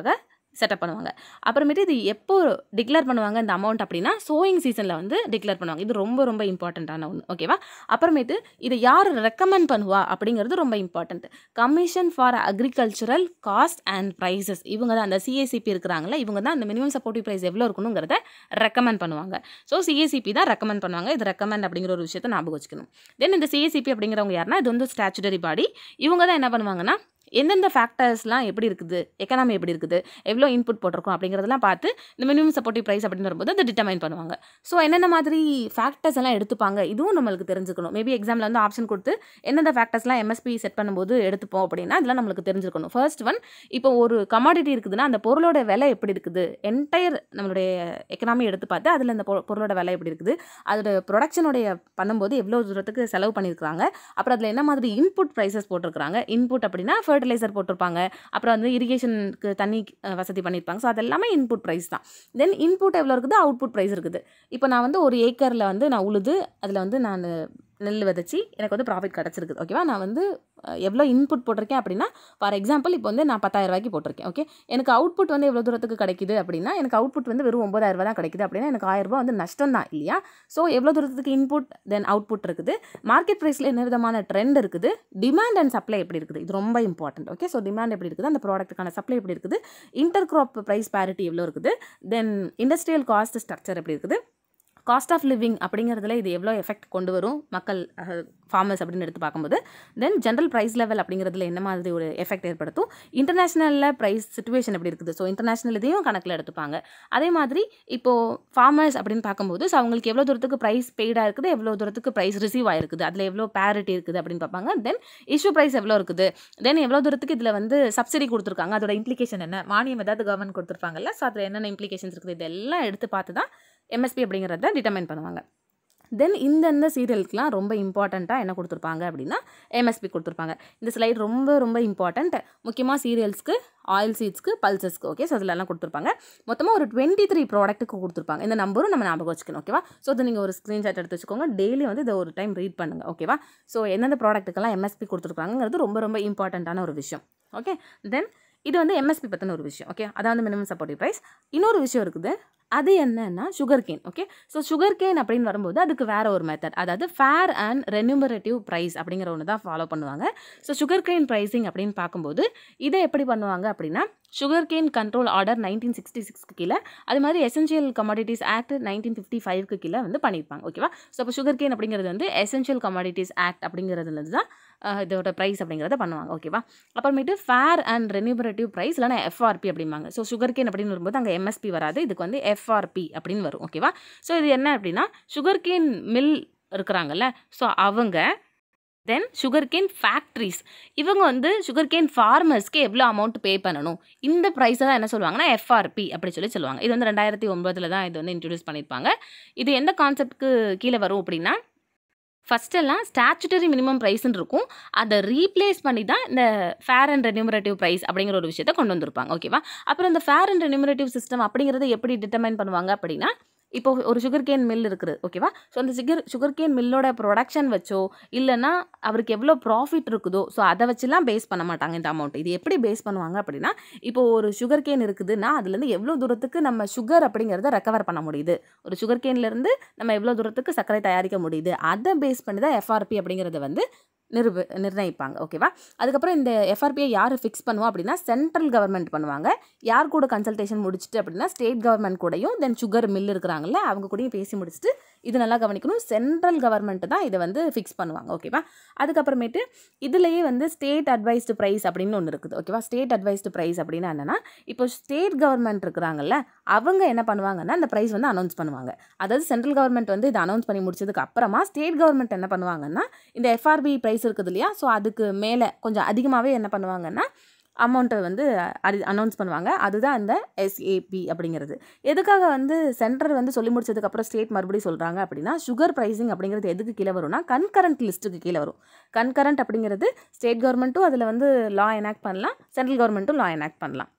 செட்டப் பண்ணுவாங்க அப்புறமேட்டு இது எப்போ டிக்ளேர் பண்ணுவாங்க இந்த அமௌண்ட் அப்படின்னா சோயிங் சீசனில் வந்து டிக்ளேர் பண்ணுவாங்க இது ரொம்ப ரொம்ப இம்பார்ட்டண்ட்டான ஒன்று ஓகேவா அப்புறமேட்டு இதை யார் ரெக்கமெண்ட் பண்ணுவா அப்படிங்கிறது ரொம்ப important commission for agricultural cost and prices இவங்க தான் அந்த சிஏசிபி இருக்கிறாங்களே இவங்க தான் அந்த மினிமம் சப்போர்ட்டிவ் ப்ரைஸ் எவ்வளோ இருக்கணுங்கிறத ரெக்கமெண்ட் பண்ணுவாங்க ஸோ சிஏசிபி தான் ரெக்கமெண்ட் பண்ணுவாங்க இது ரெக்கமெண்ட் அப்படிங்கிற ஒரு விஷயத்தை ஞாபகம் வச்சுக்கணும் தென் இந்த சிஏசிபி அப்படிங்கிறவங்க யாருன்னா இது வந்து ஸ்டாச்சுடரி பாடி இவங்க தான் என்ன பண்ணுவாங்கன்னா எந்தெந்த ஃபேக்டர்ஸ்லாம் எப்படி இருக்குது எக்கனாமி எப்படி இருக்குது எவ்வளோ இன்புட் போட்டிருக்கோம் அப்படிங்கிறதெல்லாம் பார்த்து இந்த மினிமம் சப்போர்ட்டிவ் ப்ரைஸ் அப்படின்னு வரும்போது அதை டிட்டர்மைன் பண்ணுவாங்க ஸோ என்னென்ன மாதிரி ஃபேக்டர்ஸ் எல்லாம் எடுத்துப்பாங்க இதுவும் நம்மளுக்கு தெரிஞ்சுக்கணும் மேபி எக்ஸாமில் வந்து ஆப்ஷன் கொடுத்து எந்தெந்த ஃபேக்டர்ஸ்லாம் எம்எஸ்பி செட் பண்ணும்போது எடுத்துப்போம் அப்படின்னா அதெல்லாம் நம்மளுக்கு தெரிஞ்சுக்கணும் ஃபர்ஸ்ட் ஒன் இப்போ ஒரு கமாடிட்டி இருக்குதுன்னா அந்த பொருளோட விலை எப்படி இருக்குது என்டையர் நம்மளுடைய எக்கனாமி எடுத்து பார்த்து அதில் அந்த பொ- பொருளோட விலை எப்படி இருக்குது அதோட ப்ரொடக்ஷனுடைய பண்ணும்போது எவ்வளோ தூரத்துக்கு செலவு பண்ணியிருக்காங்க அப்புறம் அதில் என்ன மாதிரி இன்புட் ப்ரைஸஸ் போட்டிருக்காங்க இன்புட் அப்படின்னா ஃபர்டிலைசர் போட்டிருப்பாங்க அப்புறம் வந்து இரிகேஷனுக்கு தண்ணி அஹ், வசதி பண்ணியிருப்பாங்க ஸோ அது எல்லாமே இன்புட் ப்ரைஸ் தான் தென் இன்புட் எவ்வளோ இருக்குது அவுட்புட் ப்ரைஸ் இருக்குது இப்போ நான் வந்து ஒரு ஏக்கரில் வந்து நான் உழுது அதில் வந்து நான் நெல் விதைச்சி எனக்கு வந்து ப்ராஃபிட் கிடச்சிருக்குது ஓகேவா நான் வந்து அஹ், எவ்வளோ இன்புட் போட்டிருக்கேன் அப்படின்னா ஃபார் எக்ஸாம்பிள் இப்போ வந்து நான் பத்தாயிரம் ரூபாய்க்கு போட்டிருக்கேன் ஓகே எனக்கு அவுட்புட் வந்து எவ்வளோ தூரத்துக்கு கிடைக்குது அப்படின்னா எனக்கு அவுட்புட் வந்து வெறும் ஒன்பதாயிரம் ரூபாய் தான் கிடைக்குது அப்படின்னா எனக்கு ஆயிரம் ரூபாய் வந்து நஷ்டம் தான் இல்லையா ஸோ எவ்வளோ தூரத்துக்கு இன்புட் தென் அவுட்புட் இருக்குது மார்க்கெட் ப்ரைஸில் என்ன விதமான ட்ரெண்ட் இருக்குது டிமாண்ட் அண்ட் சப்ளை எப்படி இருக்குது இது ரொம்ப இம்பார்ட்டன்ட் ஓகே ஸோ டிமாண்ட் எப்படி இருக்குது அந்த ப்ராடக்ட்டுக்கான சப்ளை எப்படி இருக்குது இன்டர் கிராப் ப்ரைஸ் பேரிட்டி எவ்வளோ இருக்குது தென் இண்டஸ்ட்ரியல் காஸ்ட் ஸ்ட்ரக்சர் எப்படி இருக்குது காஸ்ட் ஆஃப் லிவிங் அப்படிங்கிறதுல இது எவ்வளோ எஃபெக்ட் கொண்டு வரும் மக்கள் ஃபார்மர்ஸ் அப்படின்னு எடுத்து பார்க்கும்போது தென் ஜென்ரல் ப்ரைஸ் லெவல் அப்படிங்கிறதுல என்ன மாதிரி ஒரு எஃபெக்ட் ஏற்படுத்தும் இன்டர்நேஷ்னலில் ப்ரைஸ் சுச்சுவேஷன் எப்படி இருக்குது ஸோ இன்டர்நேஷ்னல் இதையும் கணக்கில் எடுத்துப்பாங்க அதே மாதிரி இப்போது ஃபார்மர்ஸ் அப்படின்னு பார்க்கும்போது ஸோ அவங்களுக்கு எவ்வளோ தூரத்துக்கு ப்ரைஸ் பெய்டாக இருக்குது எவ்வளோ தூரத்துக்கு ப்ரைஸ் ரிசீவ் ஆயிருக்குது அதில் எவ்வளோ பேரிட்டி இருக்குது அப்படின்னு பார்ப்பாங்க தென் இஷ்யூ ப்ரைஸ் எவ்வளோ இருக்குது தென் எவ்வளோ தூரத்துக்கு இதில் வந்து சப்சிடி கொடுத்துருக்காங்க அதோட இம்ப்ளிகேஷன் என்ன மானியம் ஏதாவது கவர்மெண்ட் கொடுத்துருப்பாங்கல்ல ஸோ அதில் என்னென்ன இம்ப்ளிகேஷன்ஸ் இருக்குது இதெல்லாம் எடுத்து பார்த்து தான் எம்எஸ்பி அப்படிங்கிறத டிட்டர்மைன் பண்ணுவாங்க தென் இந்தந்த சீரியலுக்குலாம் ரொம்ப இம்பார்ட்டண்ட்டாக என்ன கொடுத்துருப்பாங்க அப்படின்னா எம்எஸ்பி கொடுத்துருப்பாங்க இந்த ஸ்லைட் ரொம்ப ரொம்ப இம்பார்ட்டண்ட் முக்கியமாக சீரியல்ஸ்க்கு ஆயில் சீட்ஸ்க்கு பல்சஸ்க்கு ஓகே ஸோ அதிலலாம் கொடுத்துருப்பாங்க மொத்தமாக ஒரு டுவெண்ட்டி த்ரீ ப்ராடக்ட்டுக்கு கொடுத்துருப்பாங்க இந்த நம்பரும் நம்ம ஞாபகம் வச்சுக்கணும் ஓகேவா ஸோ அதை நீங்கள் ஒரு ஸ்க்ரீன்ஷாட் எடுத்து வச்சுக்கோங்க டெய்லி வந்து இதை ஒரு டைம் ரீட் பண்ணுங்கள் ஓகேவா ஸோ எந்தெந்த ப்ராடக்ட்டுக்கெல்லாம் எம்எஸ்பி கொடுத்துருக்காங்கிறது ரொம்ப ரொம்ப இம்பார்ட்டண்ட்டான ஒரு விஷயம் ஓகே தென் இது வந்து எம்எஸ்பி பற்றின ஒரு விஷயம் ஓகே அதான் வந்து மினிமம் சப்போர்ட்டிவ் ப்ரைஸ் இன்னொரு விஷயம் இருக்குது அது என்னன்னா sugar cane okay so sugar cane அப்படின்னு வரும்போது அதுக்கு வேற ஒரு மெத்தட் அதாவது ஃபேர் அண்ட் ரெனுமரேட்டிவ் ப்ரைஸ் அப்படிங்கிற ஒன்று தான் ஃபாலோ பண்ணுவாங்க ஸோ சுகர் கேன் ப்ரைஸிங் அப்படின்னு பார்க்கும்போது இதை எப்படி பண்ணுவாங்க அப்படின்னா sugar cane control order nineteen sixty சிக்ஸ்க்கு கீழே அது மாதிரி essential commodities act nineteen fifty ஃபைவ்க்கு கீழே வந்து பண்ணியிருப்பாங்க ஓகேவா ஸோ அப்போ சுகர் கேன் அப்படிங்கிறது வந்து எசென்ஷியல் கமாடிட்டிஸ் ஆக்ட் அப்படிங்கிறதுல தான் அஹ், இதோட ப்ரைஸ் அப்படிங்கிறத பண்ணுவாங்க ஓகேவா அப்புறமேட்டு ஃபேர் அண்ட் ரெனியூபரேட்டிவ் ப்ரைஸ் இல்லைனா எஃப்ஆர்பி அப்படிம்பாங்க ஸோ சுகர் கேன் அப்படின்னு வரும்போது அங்கே எம்எஸ்பி வராது இதுக்கு வந்து எஃப்ஆர்பி அப்படின்னு வரும் ஓகேவா ஸோ இது என்ன அப்படின்னா சுகர் கேன் மில் இருக்கிறாங்கல்ல ஸோ அவங்க தென் சுகர் கேன் ஃபேக்ட்ரிஸ் இவங்க வந்து சுகர் கேன் ஃபார்மர்ஸ்க்கு எவ்வளோ அமௌண்ட் பே பண்ணணும் இந்த ப்ரைஸை தான் என்ன சொல்லுவாங்கன்னா எஃப்ஆர்பி அப்படி சொல்லி சொல்லுவாங்க இது வந்து ரெண்டாயிரத்தி ஒன்பதில் தான் இது வந்து இன்ட்ரடியூஸ் பண்ணியிருப்பாங்க இது எந்த கான்செப்ட்க்கு கீழே வரும் அப்படின்னா ஃபஸ்ட்டெல்லாம் ஸ்டாச்சுட்டரி மினிமம் ப்ரைஸ்னு இருக்கும் அதை ரீப்ளேஸ் பண்ணி தான் இந்த ஃபேர் அண்ட் ரெனியூமரேட்டிவ் ப்ரைஸ் அப்படிங்கிற ஒரு விஷயத்தை கொண்டு வந்திருப்பாங்க ஓகேவா அப்புறம் இந்த ஃபேர் அண்ட் ரெனியூமரேட்டிவ் சிஸ்டம் அப்படிங்கிறத எப்படி டிட்டர்மைன் பண்ணுவாங்க அப்படின்னா இப்போ ஒரு சுகர் கேன் மில் இருக்குது ஓகேவா ஸோ அந்த சுகர் சுகர் கேன் மில்லோட ப்ரொடக்ஷன் வச்சோ இல்லைன்னா அவருக்கு எவ்வளோ ப்ராஃபிட் இருக்குதோ ஸோ அதை வச்சுலாம் பேஸ் பண்ண மாட்டாங்க இந்த அமௌண்ட் இது எப்படி பேஸ் பண்ணுவாங்க அப்படின்னா இப்போ ஒரு சுகர் கேன் இருக்குதுன்னா அதுலேருந்து எவ்வளோ தூரத்துக்கு நம்ம சுகர் அப்படிங்கிறத ரெக்கவர் பண்ண முடியுது ஒரு சுகர் கேன்லேருந்து நம்ம எவ்வளோ தூரத்துக்கு சர்க்கரை தயாரிக்க முடியுது அதை பேஸ் பண்ணி தான் எஃப்ஆர்பி அப்படிங்கிறத வந்து நிர்வு நிர்ணயிப்பாங்க ஓகேவா அதுக்கப்புறம் இந்த எஃப்ஆர்பியை யார் ஃபிக்ஸ் பண்ணுவோம் அப்படின்னா சென்ட்ரல் கவர்மெண்ட் பண்ணுவாங்க யார் கூட கன்சல்டேஷன் முடிச்சுட்டு அப்படின்னா ஸ்டேட் கவர்மெண்ட் கூடயும் தென் சுகர் மில் இருக்கிறாங்கல்ல அவங்க கூடயும் பேசி முடிச்சுட்டு இது நல்லா கவனிக்கணும் சென்ட்ரல் கவர்மெண்ட் தான் இதை வந்து ஃபிக்ஸ் பண்ணுவாங்க ஓகேவா அதுக்கப்புறமேட்டு இதுலேயே வந்து ஸ்டேட் அட்வைஸ்டு ப்ரைஸ் அப்படின்னு ஒன்று இருக்குது ஓகேவா ஸ்டேட் அட்வைஸ்டு ப்ரைஸ் அப்படின்னா என்னென்னா இப்போ ஸ்டேட் கவர்மெண்ட் இருக்கிறாங்கல்ல அவங்க என்ன பண்ணுவாங்கன்னா இந்த ப்ரைஸ் வந்து அனௌன்ஸ் பண்ணுவாங்க அதாவது சென்ட்ரல் கவர்மெண்ட் வந்து இதை அனௌன்ஸ் பண்ணி முடிச்சதுக்கு அப்புறமா ஸ்டேட் கவர்மெண்ட் என்ன பண்ணுவாங்கன்னா இந்த எஃப்ஆர்பி ப்ரைஸ் இருக்குது இல்லையா ஸோ அதுக்கு மேலே கொஞ்சம் அதிகமாகவே என்ன பண்ணுவாங்கன்னா அமௌண்ட்டை வந்து அனௌன்ஸ் பண்ணுவாங்க அதுதான் அந்த எஸ்ஏபி அப்படிங்கிறது எதுக்காக வந்து சென்டர் வந்து சொல்லி முடிச்சதுக்கப்புறம் ஸ்டேட் மறுபடியும் சொல்கிறாங்க அப்படின்னா சுகர் ப்ரைஸிங் அப்படிங்கிறது எதுக்கு கீழே வரும்னா கன்கரண்ட் லிஸ்ட்டுக்கு கீழே வரும் கன்கரண்ட் அப்படிங்கிறது ஸ்டேட் கவர்மெண்ட்டும் அதில் வந்து லா எனாக்ட் பண்ணலாம் சென்ட்ரல் கவர்மெண்ட்டும் லா எனாக்ட் பண்ணலாம்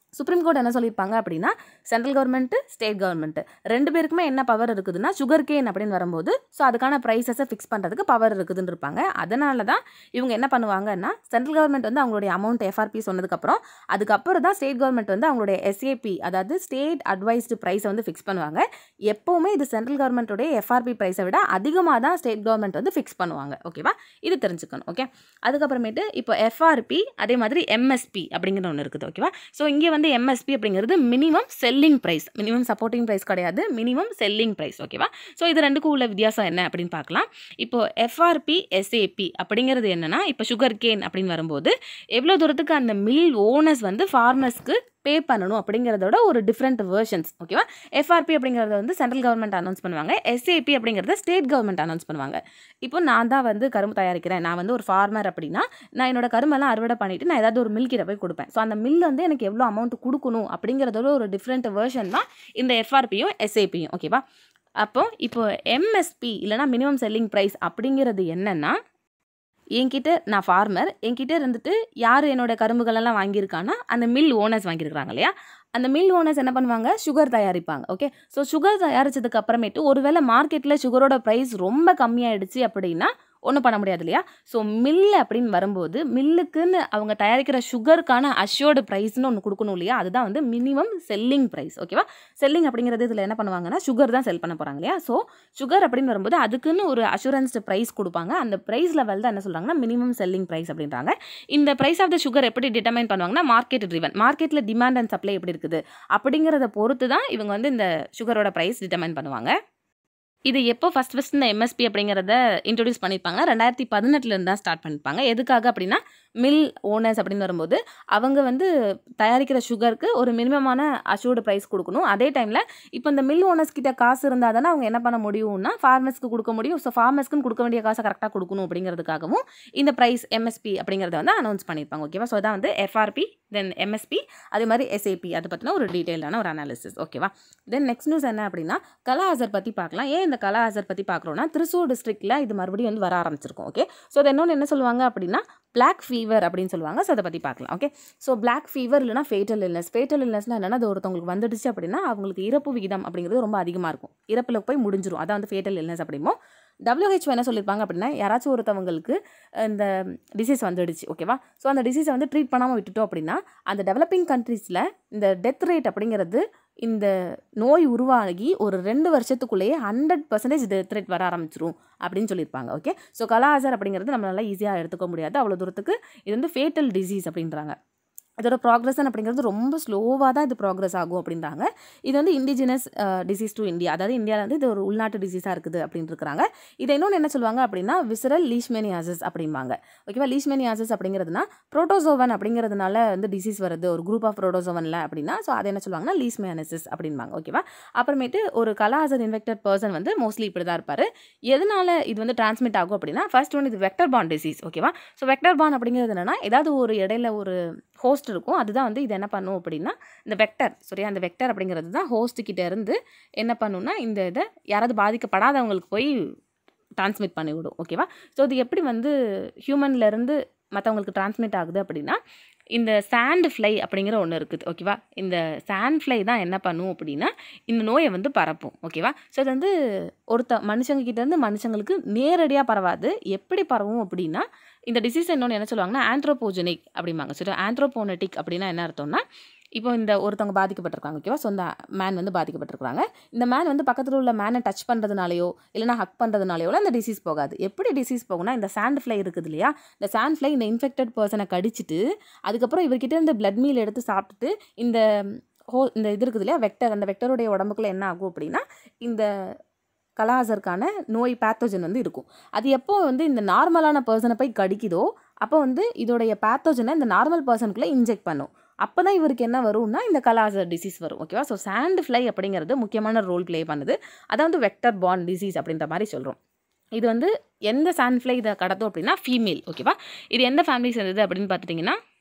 சுப்ரீம் கோர்ட் என்ன சொல்லியிருப்பாங்க அப்படின்னா சென்ட்ரல் கவர்மெண்ட்டு ஸ்டேட் கவர்மெண்ட்டு ரெண்டு பேருக்குமே என்ன பவர் இருக்குதுன்னா சுகர் கேன் அப்படின்னு வரும்போது ஸோ அதுக்கான ப்ரைஸஸை ஃபிக்ஸ் பண்ணுறதுக்கு பவர் இருக்குதுன்னு இருப்பாங்க அதனால தான் இவங்க என்ன பண்ணுவாங்கன்னா சென்ட்ரல் கவர்மெண்ட் வந்து அவங்களுடைய அமௌண்ட் எஃப்ஆர்பி சொன்னதுக்கப்புறம் அதுக்கப்புறம் தான் ஸ்டேட் கவர்மெண்ட் வந்து அவங்களுடைய எஸ்ஏபி அதாவது ஸ்டேட் அட்வைஸ்டு ப்ரைஸை வந்து ஃபிக்ஸ் பண்ணுவாங்க எப்போவுமே இது சென்ட்ரல் கவர்மெண்ட்டோடைய எஃப்ஆர்பி ப்ரைஸை விட அதிகமாக தான் ஸ்டேட் கவர்மெண்ட் வந்து ஃபிக்ஸ் பண்ணுவாங்க ஓகேவா இது தெரிஞ்சுக்கணும் ஓகே அதுக்கப்புறமேட்டு இப்போ எஃப்ஆர்பி அதே மாதிரி எம்எஸ்பி அப்படிங்கிற ஒன்று இருக்குது ஓகேவா ஸோ இங்கே வந்து எம்எஸ்பி அப்படிங்கிறது minimum selling price minimum supporting price கிடையாது மினிமம் செல்லிங் ப்ரைஸ் ஓகேவா ஸோ இது ரெண்டுக்கும் உள்ள வித்தியாசம் என்ன அப்படின்னு பார்க்கலாம் இப்போ எஃப்ஆர்பி எஸ்ஏபி அப்படிங்கிறது என்னன்னா இப்போ சுகர் கேன் அப்படின்னு வரும்போது எவ்வளோ தூரத்துக்கு அந்த மில் ஓனர்ஸ் வந்து ஃபார்மர்ஸ்க்கு பே பண்ணணும் அப்படிங்கிறதோட ஒரு டிஃப்ரெண்ட் வேர்ஷன்ஸ் ஓகேவா எஃப்ஆர்பி அப்படிங்கிறத வந்து சென்ட்ரல் கவர்மெண்ட் அனௌன்ஸ் பண்ணுவாங்க எஸ்ஏபி அப்படிங்கிறத ஸ்டேட் கவர்மெண்ட் அனௌன்ஸ் பண்ணுவாங்க இப்போ நான் தான் வந்து கரும்பு தயாரிக்கிறேன் நான் வந்து ஒரு ஃபார்மர் அப்படின்னா நான் என்னோட கரும்பெல்லாம் அறுவடை பண்ணிட்டு நான் ஏதாவது ஒரு மில்கிட்ட போய் கொடுப்பேன் ஸோ அந்த மில் வந்து எனக்கு எவ்வளோ அமௌண்ட் கொடுக்கணும் அப்படிங்கிறதோட ஒரு டிஃப்ரெண்ட் வேர்ஷன் தான் இந்த எஃப்ஆர்பியும் எஸ்ஏபியும் ஓகேவா அப்போ இப்போ எம்எஸ்பி இல்லைனா மினிமம் செல்லிங் ப்ரைஸ் அப்படிங்கிறது என்னென்னா என்கிட்ட நான் ஃபார்மர் என்கிட்ட இருந்துட்டு யார் என்னோட கரும்புகளெல்லாம் வாங்கியிருக்கான்னா அந்த மில் ஓனர்ஸ் வாங்கியிருக்காங்க இல்லையா அந்த மில் ஓனர்ஸ் என்ன பண்ணுவாங்க சுகர் தயாரிப்பாங்க ஓகே ஸோ சுகர் தயாரிச்சதுக்கு அப்புறமேட்டு ஒருவேளை மார்க்கெட்டில் சுகரோட ப்ரைஸ் ரொம்ப கம்மியாயிடுச்சு அப்படின்னா ஒன்றும் பண்ண முடியாது இல்லையா ஸோ மில் அப்படின்னு வரும்போது மில்லுக்குன்னு அவங்க தயாரிக்கிற சுகருக்கான அஷ்யோர்டு ப்ரைஸ்னு ஒன்று கொடுக்கணும் இல்லையா அதுதான் வந்து மினிமம் செல்லிங் ப்ரைஸ் ஓகேவா செல்லிங் அப்படிங்கிறது இதில் என்ன பண்ணுவாங்கன்னா சுகர் தான் செல் பண்ண போகிறாங்க இல்லையா ஸோ சுகர் அப்படின்னு வரும்போது அதுக்குன்னு ஒரு அஷூரன்ஸ்டு ப்ரைஸ் கொடுப்பாங்க அந்த ப்ரைஸ் லெவல் தான் என்ன சொல்கிறாங்கன்னா மினிமம் செல்லிங் ப்ரைஸ் அப்படின்றாங்க இந்த ப்ரைஸ் ஆஃப் த சுகர் எப்படி டிட்டர்மைன் பண்ணுவாங்கன்னா மார்க்கெட் ட்ரிவன் மார்க்கெட்டில் டிமாண்ட் அண்ட் சப்ளை எப்படி இருக்குது அப்படிங்கிறத பொறுத்து தான் இவங்க வந்து இந்த சுகரோட ப்ரைஸ் டிட்டர்மைன் பண்ணுவாங்க இது எப்போ ஃபஸ்ட் ஃபஸ்ட் இந்த எம்எஸ்பி அப்படிங்கிறத இன்ட்ரடியூஸ் பண்ணியிருப்பாங்க ரெண்டாயிரத்தி பதினெட்டுலேருந்து தான் ஸ்டார்ட் பண்ணியிருப்பாங்க எதுக்காக அப்படின்னா மில் ஓனர்ஸ் அப்படின்னு வரும்போது அவங்க வந்து தயாரிக்கிற சுகருக்கு ஒரு மினிமமான அஷூர்டு ப்ரைஸ் கொடுக்கணும் அதே டைமில் இப்போ இந்த மில் ஓனர்ஸ் கிட்ட காசு இருந்தால் தானே அவங்க என்ன பண்ண முடியும்னா ஃபார்மர்ஸ்க்கு கொடுக்க முடியும் ஸோ ஃபார்மர்ஸ்க்குன்னு கொடுக்க வேண்டிய காசை கரெக்டாக கொடுக்கணும் அப்படிங்கிறதுக்காகவும் இந்த ப்ரைஸ் எம்எஸ்பி அப்படிங்கிறத வந்து அனௌன்ஸ் பண்ணியிருப்பாங்க ஓகேவா ஸோ அதான் வந்து எஃப்ஆர்பி தென் எம்எஸ்பி அதே மாதிரி எஸ்ஏபி அதை பற்றின ஒரு டீட்டெயிலான ஒரு அனாலிசிஸ் ஓகேவா தென் நெக்ஸ்ட் நியூஸ் என்ன அப்படின்னா கலா ஆசர் பற்றி பார்க்கலாம் ஏன் இந்த கலா ஆசர் பற்றி பார்க்குறோன்னா திருச்சூர் டிஸ்ட்ரிக்டில் இது மறுபடியும் வந்து வர ஆரம்பிச்சிருக்கும் ஓகே ஸோ அது இன்னொன்று என்ன சொல்லுவாங்க அப்படின்னா பிளாக் ஃபீவர் அப்படின்னு சொல்லுவாங்க ஸோ அதை பற்றி பார்க்கலாம் ஓகே ஸோ பிளாக் ஃபீவர் இல்லைனா ஃபேட்டல் இல்னஸ் ஃபேட்டல் இல்னஸ்னால் என்னன்னா அது ஒருத்தவங்களுக்கு வந்துடுச்சு அப்படின்னா அவங்களுக்கு இறப்பு விகிதம் அப்படிங்கிறது ரொம்ப அதிகமாக இருக்கும் இறப்பில் போய் முடிஞ்சிரும் அதான் வந்து ஃபேட்டல் இல்னஸ் அப்படிமோ டபிள்யூஹெச்ஓ என்ன சொல்லியிருப்பாங்க அப்படின்னா யாராச்சும் ஒருத்தவங்களுக்கு இந்த டிசீஸ் வந்துடுச்சு ஓகேவா ஸோ அந்த டிசீஸை வந்து ட்ரீட் பண்ணாமல் விட்டுட்டோம் அப்படின்னா அந்த டெவலப்பிங் கண்ட்ரீஸில் இந்த டெத் ரேட் அப்படிங்கிறது இந்த நோய் உருவாகி ஒரு ரெண்டு வருஷத்துக்குள்ளேயே ஹண்ட்ரட் பர்சன்டேஜ் டெத் ரேட் வர ஆரம்பிச்சிரும் அப்படின்னு சொல்லியிருப்பாங்க ஓகே ஸோ கலாசார் அப்படிங்கிறது நம்மளால ஈஸியாக எடுத்துக்க முடியாது அவ்வளோ தூரத்துக்கு இது வந்து ஃபேட்டல் டிசீஸ் அப்படின்றாங்க இதோட ப்ராக்ரஷன் அப்படிங்கிறது ரொம்ப ஸ்லோவாக தான் இது ப்ராக்ரஸ் ஆகும் அப்படின்றாங்க இது வந்து இண்டிஜினஸ் டிசீஸ் டு இந்தியா அதாவது இந்தியாவில் வந்து இது ஒரு உள்நாட்டு டிசீஸாக இருக்குது அப்படின்னு இருக்கிறாங்க இதை இன்னொன்று என்ன சொல்லுவாங்க அப்படின்னா விசரல் லீஷ்மேனியாசஸ் அப்படிம்பாங்க ஓகேவா லீஷ்மேனியாசஸ் அப்படிங்கிறதுனா ப்ரோட்டோசோவன் அப்படிங்கிறதுனால வந்து டிசீஸ் வருது ஒரு குரூப் ஆஃப் ப்ரோட்டோசோவனில் அப்படின்னா ஸோ அதை என்ன சொல்லுவாங்கன்னா லீஷ்மேனசிஸ் அப்படின்பாங்க ஓகேவா அப்புறமேட்டு ஒரு கலாசர் இன்வெக்டட் பர்சன் வந்து மோஸ்ட்லி இப்படி தான் இருப்பார் எதனால இது வந்து டிரான்ஸ்மிட் ஆகும் அப்படின்னா ஃபர்ஸ்ட் ஒன் இது வெக்டர் பான் டிசீஸ் ஓகேவா ஸோ வெக்டர் பான் அப்படிங்கிறது என்னன்னா ஏதாவது ஒரு இடையில ஒரு ஹோஸ்ட் இருக்கும் அதுதான் வந்து இது என்ன பண்ணும் அப்படின்னா இந்த வெக்டர் சரியா அந்த வெக்டர் அப்படிங்கிறது தான் ஹோஸ்ட் கிட்ட இருந்து என்ன பண்ணுன்னா இந்த இதை யாராவது பாதிக்கப்படாதவங்களுக்கு போய் டிரான்ஸ்மிட் பண்ணி விடும் ஓகேவா ஸோ இது எப்படி வந்து ஹியூமன்லேருந்து மற்றவங்களுக்கு டிரான்ஸ்மிட் ஆகுது அப்படின்னா இந்த சாண்ட் ஃப்ளை அப்படிங்கிற ஒன்று இருக்குது ஓகேவா இந்த சாண்ட் ஃப்ளை தான் என்ன பண்ணும் அப்படின்னா இந்த நோயை வந்து பரப்பும் ஓகேவா ஸோ அது வந்து ஒருத்த மனுஷங்க கிட்டேருந்து மனுஷங்களுக்கு நேரடியாக பரவாது எப்படி பரவும் அப்படின்னா இந்த டிசீஸ் இன்னொன்று என்ன சொல்லுவாங்கன்னா ஆந்த்ரோபோஜெனிக் அப்படிம்பாங்க சரி ஆந்த்ரோபோனட்டிக் அப்படின்னா என்ன அர்த்தம்னா இப்போ இந்த ஒருத்தவங்க பாதிக்கப்பட்டிருக்காங்க ஓகேவா ஸோ அந்த மேன் வந்து பாதிக்கப்பட்டிருக்காங்க இந்த மேன் வந்து பக்கத்தில் உள்ள மேனை டச் பண்ணுறதுனாலையோ இல்லைனா ஹக் பண்ணுறதுனாலையோ அந்த டிசீஸ் போகாது எப்படி டிசீஸ் போகும்னா இந்த சாண்ட் ஃப்ளை இருக்குது இல்லையா இந்த சாண்ட் ஃப்ளை இந்த இன்ஃபெக்டட் பர்சனை கடிச்சிட்டு அதுக்கப்புறம் இவர்கிட்ட இருந்து பிளட் மீல் எடுத்து சாப்பிட்டுட்டு இந்த ஹோ இந்த இது இருக்குது இல்லையா வெக்டர் அந்த வெக்டருடைய உடம்புக்குள்ள என்ன ஆகும் அப்படின்னா இந்த கலாசருக்கான நோய் பேத்தோஜன் வந்து இருக்கும் அது எப்போ வந்து இந்த நார்மலான பர்சனை போய் கடிக்குதோ அப்போ வந்து இதோடைய பேத்தோஜனை இந்த நார்மல் பர்சனுக்குள்ளே இன்ஜெக்ட் பண்ணும் அப்போ தான் இவருக்கு என்ன வரும்னா இந்த கலாசர் டிசீஸ் வரும் ஓகேவா ஸோ சாண்ட் ஃப்ளை அப்படிங்கிறது முக்கியமான ரோல் ப்ளே பண்ணுது அதை வந்து வெக்டர் பான் டிசீஸ் அப்படின்ற மாதிரி சொல்கிறோம் இது வந்து எந்த சாண்ட் ஃப்ளை இதை கடத்தும் அப்படின்னா ஃபீமேல் ஓகேவா இது எந்த ஃபேமிலி சேர்ந்தது அப்படின்னு பார்த்துட்டிங்கன்னா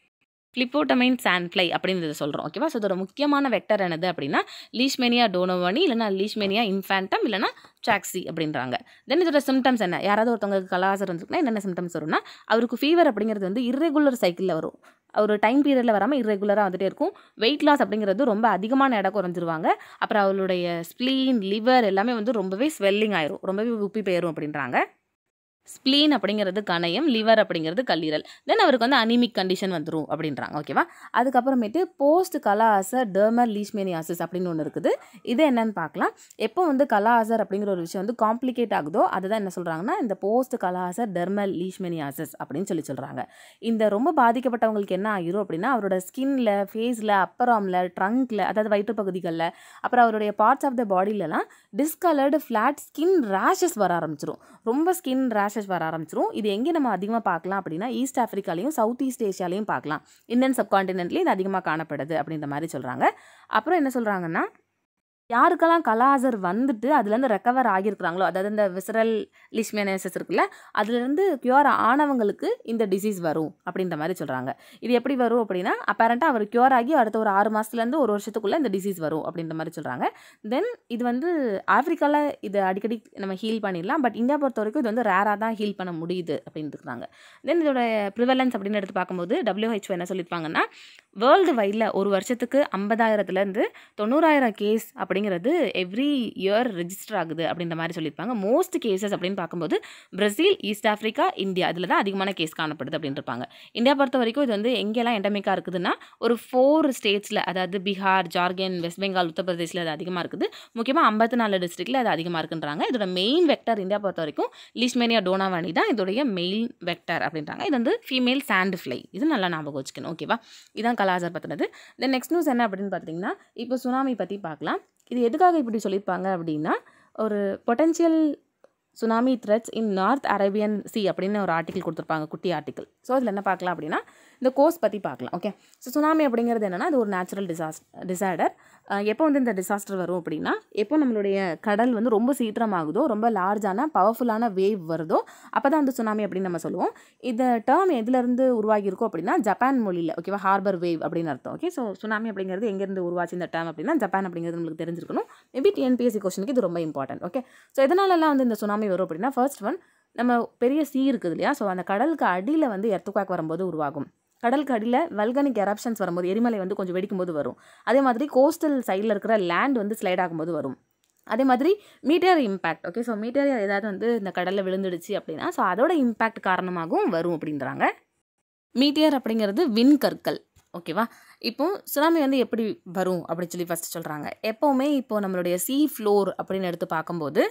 ஃப்ளிப்போட்டமைன் சாண்ட்ஃப்ளை அப்படின்றத சொல்கிறோம் ஓகேவா ஸோ இதோட முக்கியமான வெக்டர் என்னது அப்படின்னா லீஷ்மேனியா டோனோவனி இல்லைனா லீஷ்மேனியா இன்ஃபேண்டம் இல்லைனா ட்ராக்ஸி அப்படின்றாங்க தென் இதோட சிம்டம்ஸ் என்ன யாராவது ஒருத்தவங்களுக்கு கலாசர் வந்துருக்குன்னா என்னென்ன சிம்டம்ஸ் வரும்னா அவருக்கு ஃபீவர் அப்படிங்கிறது வந்து இர்ரெகுலர் சைக்கிளில் வரும் ஒரு டைம் பீரியடில் வராமல் இர்ரெகுலராக வந்துட்டே இருக்கும் வெயிட் லாஸ் அப்படிங்கிறது ரொம்ப அதிகமான இடம் குறைஞ்சிருவாங்க அப்புறம் அவளுடைய ஸ்ப்ளீன் லிவர் எல்லாமே வந்து ரொம்பவே ஸ்வெல்லிங் ஆயிரும் ரொம்பவே உப்பி போயிடும் அப்படின்றாங்க ஸ்ப்ளீன் அப்படிங்கிறது கணையம் லிவர் அப்படிங்கிறது கல்லீரல் தென் அவருக்கு வந்து அனிமிக் கண்டிஷன் வந்துடும் அப்படின்றாங்க ஓகேவா அதுக்கப்புறமேட்டு போஸ்ட் கலாசர் டெர்மல் லீஷ்மேனியாசிஸ் அப்படின்னு ஒன்று இருக்குது இது என்னன்னு பார்க்கலாம் எப்போ வந்து கலாசர் அப்படிங்கிற ஒரு விஷயம் வந்து காம்ப்ளிகேட் ஆகுதோ அதுதான் என்ன சொல்கிறாங்கன்னா இந்த போஸ்ட் கலாசர் டெர்மல் லீஷ்மேனியாசிஸ் அப்படின்னு சொல்லி சொல்கிறாங்க இந்த ரொம்ப பாதிக்கப்பட்டவங்களுக்கு என்ன ஆகிரும் அப்படின்னா அவரோட ஸ்கின்ல ஃபேஸில் அப்பராமில் ட்ரங்க்ல அதாவது வயிற்று பகுதிகளில் அப்புறம் அவருடைய பார்ட்ஸ் ஆஃப் த பாடியிலலாம் டிஸ்கலர்டு ஃப்ளாட் ஸ்கின் ரேஷஸ் வர ஆரம்பிச்சிரும் ரொம்ப ஸ்கின் ரேஷஸ் வர ஆரம்பிச்சிரும் இது எங்கே நம்ம அதிகமாக பார்க்கலாம் அப்படின்னா ஈஸ்ட் ஆஃப்ரிக்காலையும் சவுத் ஈஸ்ட் ஏஷியாலையும் பார்க்கலாம் இந்தியன் சப்கான்டினென்ட்லேயும் இது அதிகமாக காணப்படுது அப்படின்ற மாதிரி சொல்கிறாங்க அப்புறம் என்ன சொல்கிறாங்கன்னா யாருக்கெல்லாம் கலாசர் வந்துட்டு அதுலேருந்து ரெக்கவர் ஆகியிருக்கிறாங்களோ அதாவது இந்த விசரல் லிஷ்மேனேசஸ் இருக்குல்ல அதுலேருந்து க்யூர் ஆனவங்களுக்கு இந்த டிசீஸ் வரும் அப்படின்ற மாதிரி சொல்கிறாங்க இது எப்படி வரும் அப்படின்னா அப்பேரண்ட்டாக அவர் க்யூர் ஆகி அடுத்த ஒரு ஆறு மாதத்துலேருந்து ஒரு வருஷத்துக்குள்ளே இந்த டிசீஸ் வரும் அப்படின்ற மாதிரி சொல்கிறாங்க தென் இது வந்து ஆஃப்ரிக்காவில் இது அடிக்கடி நம்ம ஹீல் பண்ணிடலாம் பட் இந்தியா பொறுத்த வரைக்கும் இது வந்து ரேராக தான் ஹீல் பண்ண முடியுது அப்படின்னு இருக்கிறாங்க தென் இதோட ப்ரிவலன்ஸ் அப்படின்னு எடுத்து பார்க்கும்போது WHO என்ன சொல்லியிருப்பாங்கன்னா வேர்ல்டு வைடில் ஒரு வருஷத்துக்கு ஐம்பதாயிரத்துலேருந்து தொண்ணூறாயிரம் கேஸ் அப்படிங்கிறது எவ்ரி இயர் ரெஜிஸ்டர் ஆகுது அப்படின்ற மாதிரி சொல்லியிருப்பாங்க மோஸ்ட் கேசஸ் அப்படின்னு பார்க்கும்போது பிரேசில் ஈஸ்ட் ஆஃப்ரிக்கா இந்தியா இதில் தான் அதிகமான கேஸ் காணப்படுது அப்படின்னு இருப்பாங்க இந்தியா பொறுத்த வரைக்கும் இது வந்து எங்கெல்லாம் எண்டமிக்காக இருக்குதுன்னா ஒரு ஃபோர் ஸ்டேட்ஸில் அதாவது பீகார் ஜார்க்கண்ட் வெஸ்ட் பெங்கால் உத்தரப்பிரதேசில் அது அதிகமாக இருக்குது முக்கியமாக ஐம்பத்தி நாலு டிஸ்ட்ரிக்டில் அது அதிகமாக இருக்குன்றாங்க இதோட மெயின் வெக்டர் இந்தியா பொறுத்த வரைக்கும் லீஷ்மேனியா டோனாவானி தான் இதோடைய மெயின் வெக்டர் அப்படின்றாங்க இது வந்து ஃபீமேல் சாண்ட் ஃப்ளை இது நல்லா ஞாபகம் வச்சுக்கணும் ஓகேவா இதான் கலாச்சார் பற்றினது தென் நெக்ஸ்ட் நியூஸ் என்ன அப்படின்னு பார்த்தீங்கன்னா இப்போ சுனாமி பற்றி பார்க்கலாம் இது எதுக்காக இப்படி சொல்லியிருப்பாங்க அப்படின்னா ஒரு potential tsunami threats in north Arabian Sea அப்படின்னு ஒரு ஆர்டிக்கல் கொடுத்துருப்பாங்க குட்டி ஆர்டிக்கல் ஸோ அதில் என்ன பார்க்கலாம் அப்படின்னா இந்த கோர்ஸ் பற்றி பார்க்கலாம் ஓகே ஸோ சுனாமி அப்படிங்கிறது என்னென்னா அது ஒரு நேச்சுரல் டிசாஸ் டிசார்டர் எப்போ வந்து இந்த டிசாஸ்டர் வரும் அப்படின்னா எப்போ நம்மளுடைய கடல் வந்து ரொம்ப சீக்கிரமாகுதோ ரொம்ப லார்ஜான பவர்ஃபுல்லான வேவ் வருதோ அப்போ தான் வந்து சுனாமி அப்படின்னு நம்ம சொல்லுவோம் இந்த டேர்ம் எதுலேருந்து உருவாகியிருக்கும் அப்படின்னா ஜப்பான் மொழியில் ஓகேவா ஹார்பர் வேவ் அப்படின்னு அர்த்தம் ஓகே ஸோ சுனாமி அப்படிங்கிறது எங்கேருந்து உருவாச்சு இந்த டேர்ம் அப்படின்னா ஜப்பான் அப்படிங்கிறது நம்மளுக்கு தெரிஞ்சிருக்கணும் மேபி டிஎன்பிஎஸ்சி கொஸ்டினுக்கு இது ரொம்ப இம்பார்ட்டன்ட் ஓகே ஸோ எதனாலலாம் வந்து இந்த சுனாமி வரும் அப்படின்னா ஃபர்ஸ்ட் ஒன் நம்ம பெரிய சீ இருக்குது இல்லையா ஸோ அந்த கடலுக்கு அடியில் வந்து எர்த்துக்வாக் வரும்போது உருவாகும் கடலுக்கு அடியில் வல்கனிக் எரப்ஷன்ஸ் வரும்போது எரிமலை வந்து கொஞ்சம் வெடிக்கும்போது வரும் அதே மாதிரி கோஸ்டல் சைடில் இருக்கிற லேண்ட் வந்து ஸ்லைட் ஆகும்போது வரும் அதே மாதிரி meteor impact okay so meteor ஏதாவது வந்து இந்த கடலில் விழுந்துடுச்சு அப்படின்னா ஸோ அதோட இம்பேக்ட் காரணமாகவும் வரும் அப்படின்றாங்க மீட்டியர் அப்படிங்கிறது விண்கற்கள் ஓகேவா இப்போ சுனாமி வந்து எப்படி வரும் அப்படின்னு சொல்லி ஃபஸ்ட்டு சொல்கிறாங்க எப்போவுமே இப்போ நம்மளுடைய சீ ஃப்ளோர் அப்படின்னு எடுத்து பார்க்கும்போது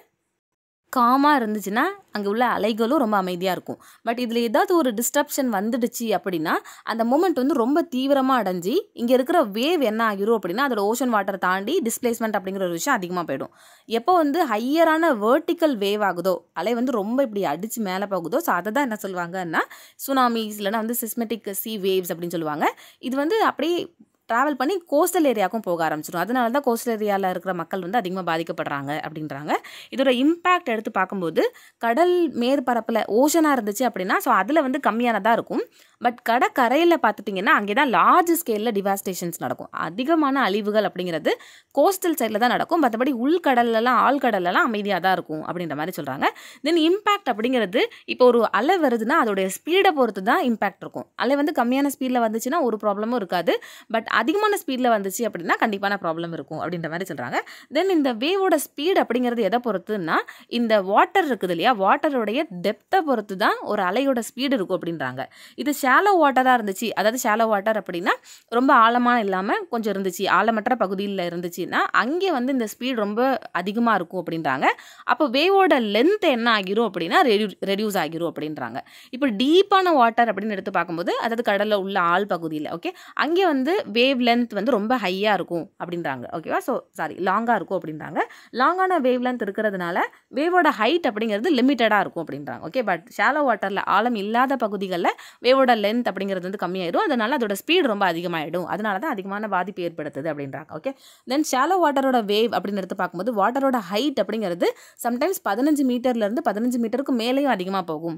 காமாக இருந்துச்சுன்னா அங்கே உள்ள அலைகளும் ரொம்ப அமைதியாக இருக்கும் பட் இதில் ஏதாவது ஒரு டிஸ்டர்ப்ஷன் வந்துடுச்சு அப்படின்னா அந்த மூமெண்ட் வந்து ரொம்ப தீவிரமாக அடைஞ்சு இங்கே இருக்கிற வேவ் என்ன ஆகிரும் அப்படின்னா அதோட ஓஷன் வாட்டரை தாண்டி டிஸ்பிளேஸ்மெண்ட் அப்படிங்கிற ஒரு விஷயம் அதிகமாக போயிடும் எப்போ வந்து ஹையரான வேர்ட்டிக்கல் வேவ் ஆகுதோ அலை வந்து ரொம்ப இப்படி அடித்து மேலே போகுதோ ஸோ அதை தான் என்ன சொல்லுவாங்கன்னா சுனாமிஸ் இல்லைன்னா வந்து சிஸ்மெட்டிக் சி வேவ்ஸ் அப்படின்னு சொல்லுவாங்க இது வந்து அப்படியே ட்ராவல் பண்ணி கோஸ்டல் ஏரியாவுக்கும் போக ஆரம்பிச்சிடும் அதனால தான் கோஸ்டல் ஏரியாவில் இருக்கிற மக்கள் வந்து அதிகமாக பாதிக்கப்படுறாங்க அப்படின்றாங்க இதோட இம்பேக்ட் எடுத்து பார்க்கும்போது கடல் மேற்பரப்பில் ஓஷனாக இருந்துச்சு அப்படின்னா ஸோ அதில் வந்து கம்மியானதாக இருக்கும் பட் கடற்கரையில் பார்த்துட்டிங்கன்னா அங்கே தான் லார்ஜ் ஸ்கேலில் டிவாஸ்டேஷன்ஸ் நடக்கும் அதிகமான அழிவுகள் அப்படிங்கிறது கோஸ்டல் சைடில் தான் நடக்கும் மற்றபடி உள்கடல்லலாம் ஆழ்கடல்லலாம் அமைதியாக தான் இருக்கும் அப்படின்ற மாதிரி சொல்கிறாங்க தென் இம்பேக்ட் அப்படிங்கிறது இப்போ ஒரு அலை வருதுன்னா அதோடைய ஸ்பீடை பொறுத்து தான் இம்பேக்ட் இருக்கும் அலை வந்து கம்மியான ஸ்பீடில் வந்துச்சுன்னா ஒரு ப்ராப்ளமும் இருக்காது பட் அதிகமான ஸ்பீடில் வந்துச்சு அப்படின்னா கண்டிப்பான ப்ராப்ளம் இருக்கும் அப்படின்ற மாதிரி சொல்கிறாங்க தென் இந்த வேவோட ஸ்பீட் அப்படிங்கிறது எதை பொறுத்துன்னா இந்த வாட்டர் இருக்குது இல்லையா வாட்டருடைய டெப்த்தை பொறுத்து தான் ஒரு அலையோட ஸ்பீடு இருக்கும் அப்படின்றாங்க இது ஷாலோ வாட்டராக இருந்துச்சு அதாவது ஷாலோ வாட்டர் அப்படின்னா ரொம்ப ஆழமாக இல்லாமல் கொஞ்சம் இருந்துச்சு ஆழமற்ற பகுதியில் இருந்துச்சுன்னா அங்கே வந்து இந்த ஸ்பீட் ரொம்ப அதிகமாக இருக்கும் அப்படின்றாங்க அப்போ வேவோட லென்த் என்ன ஆகிரும் அப்படின்னா ரெடியூ ரெடியூஸ் ஆகிரும் அப்படின்றாங்க இப்போ டீப்பான வாட்டர் அப்படின்னு எடுத்து பார்க்கும்போது அதாவது கடலில் உள்ள ஆள் பகுதியில் ஓகே அங்கே வந்து வேவ் லென்த் வந்து ரொம்ப ஹையாக இருக்கும் அப்படின்றாங்க ஓகேவா ஸோ சாரி லாங்காக இருக்கும் அப்படின்றாங்க லாங்கான வேவ் லென்த் இருக்கிறதுனால வேவோட ஹைட் அப்படிங்கிறது லிமிட்டடாக இருக்கும் அப்படின்றாங்க ஓகே பட் ஷாலோ வாட்டரில் ஆழம் இல்லாத பகுதிகளில் வேவோட லென்த் அப்படிங்கிறது வந்து கம்மியாயிடும் அதனால அதோட ஸ்பீடு ரொம்ப அதிகமாகிடும் அதனால தான் அதிகமான பாதிப்பு ஏற்படுத்துது அப்படின்றாங்க ஓகே தென் ஷாலோ வாட்டரோட வேவ் அப்படின்னு எடுத்து பார்க்கும்போது வாட்டரோட ஹைட் அப்படிங்கிறது சம்டைம்ஸ் பதினஞ்சு மீட்டர்லேருந்து பதினஞ்சு மீட்டருக்கு மேலேயும் அதிகமாக போகும்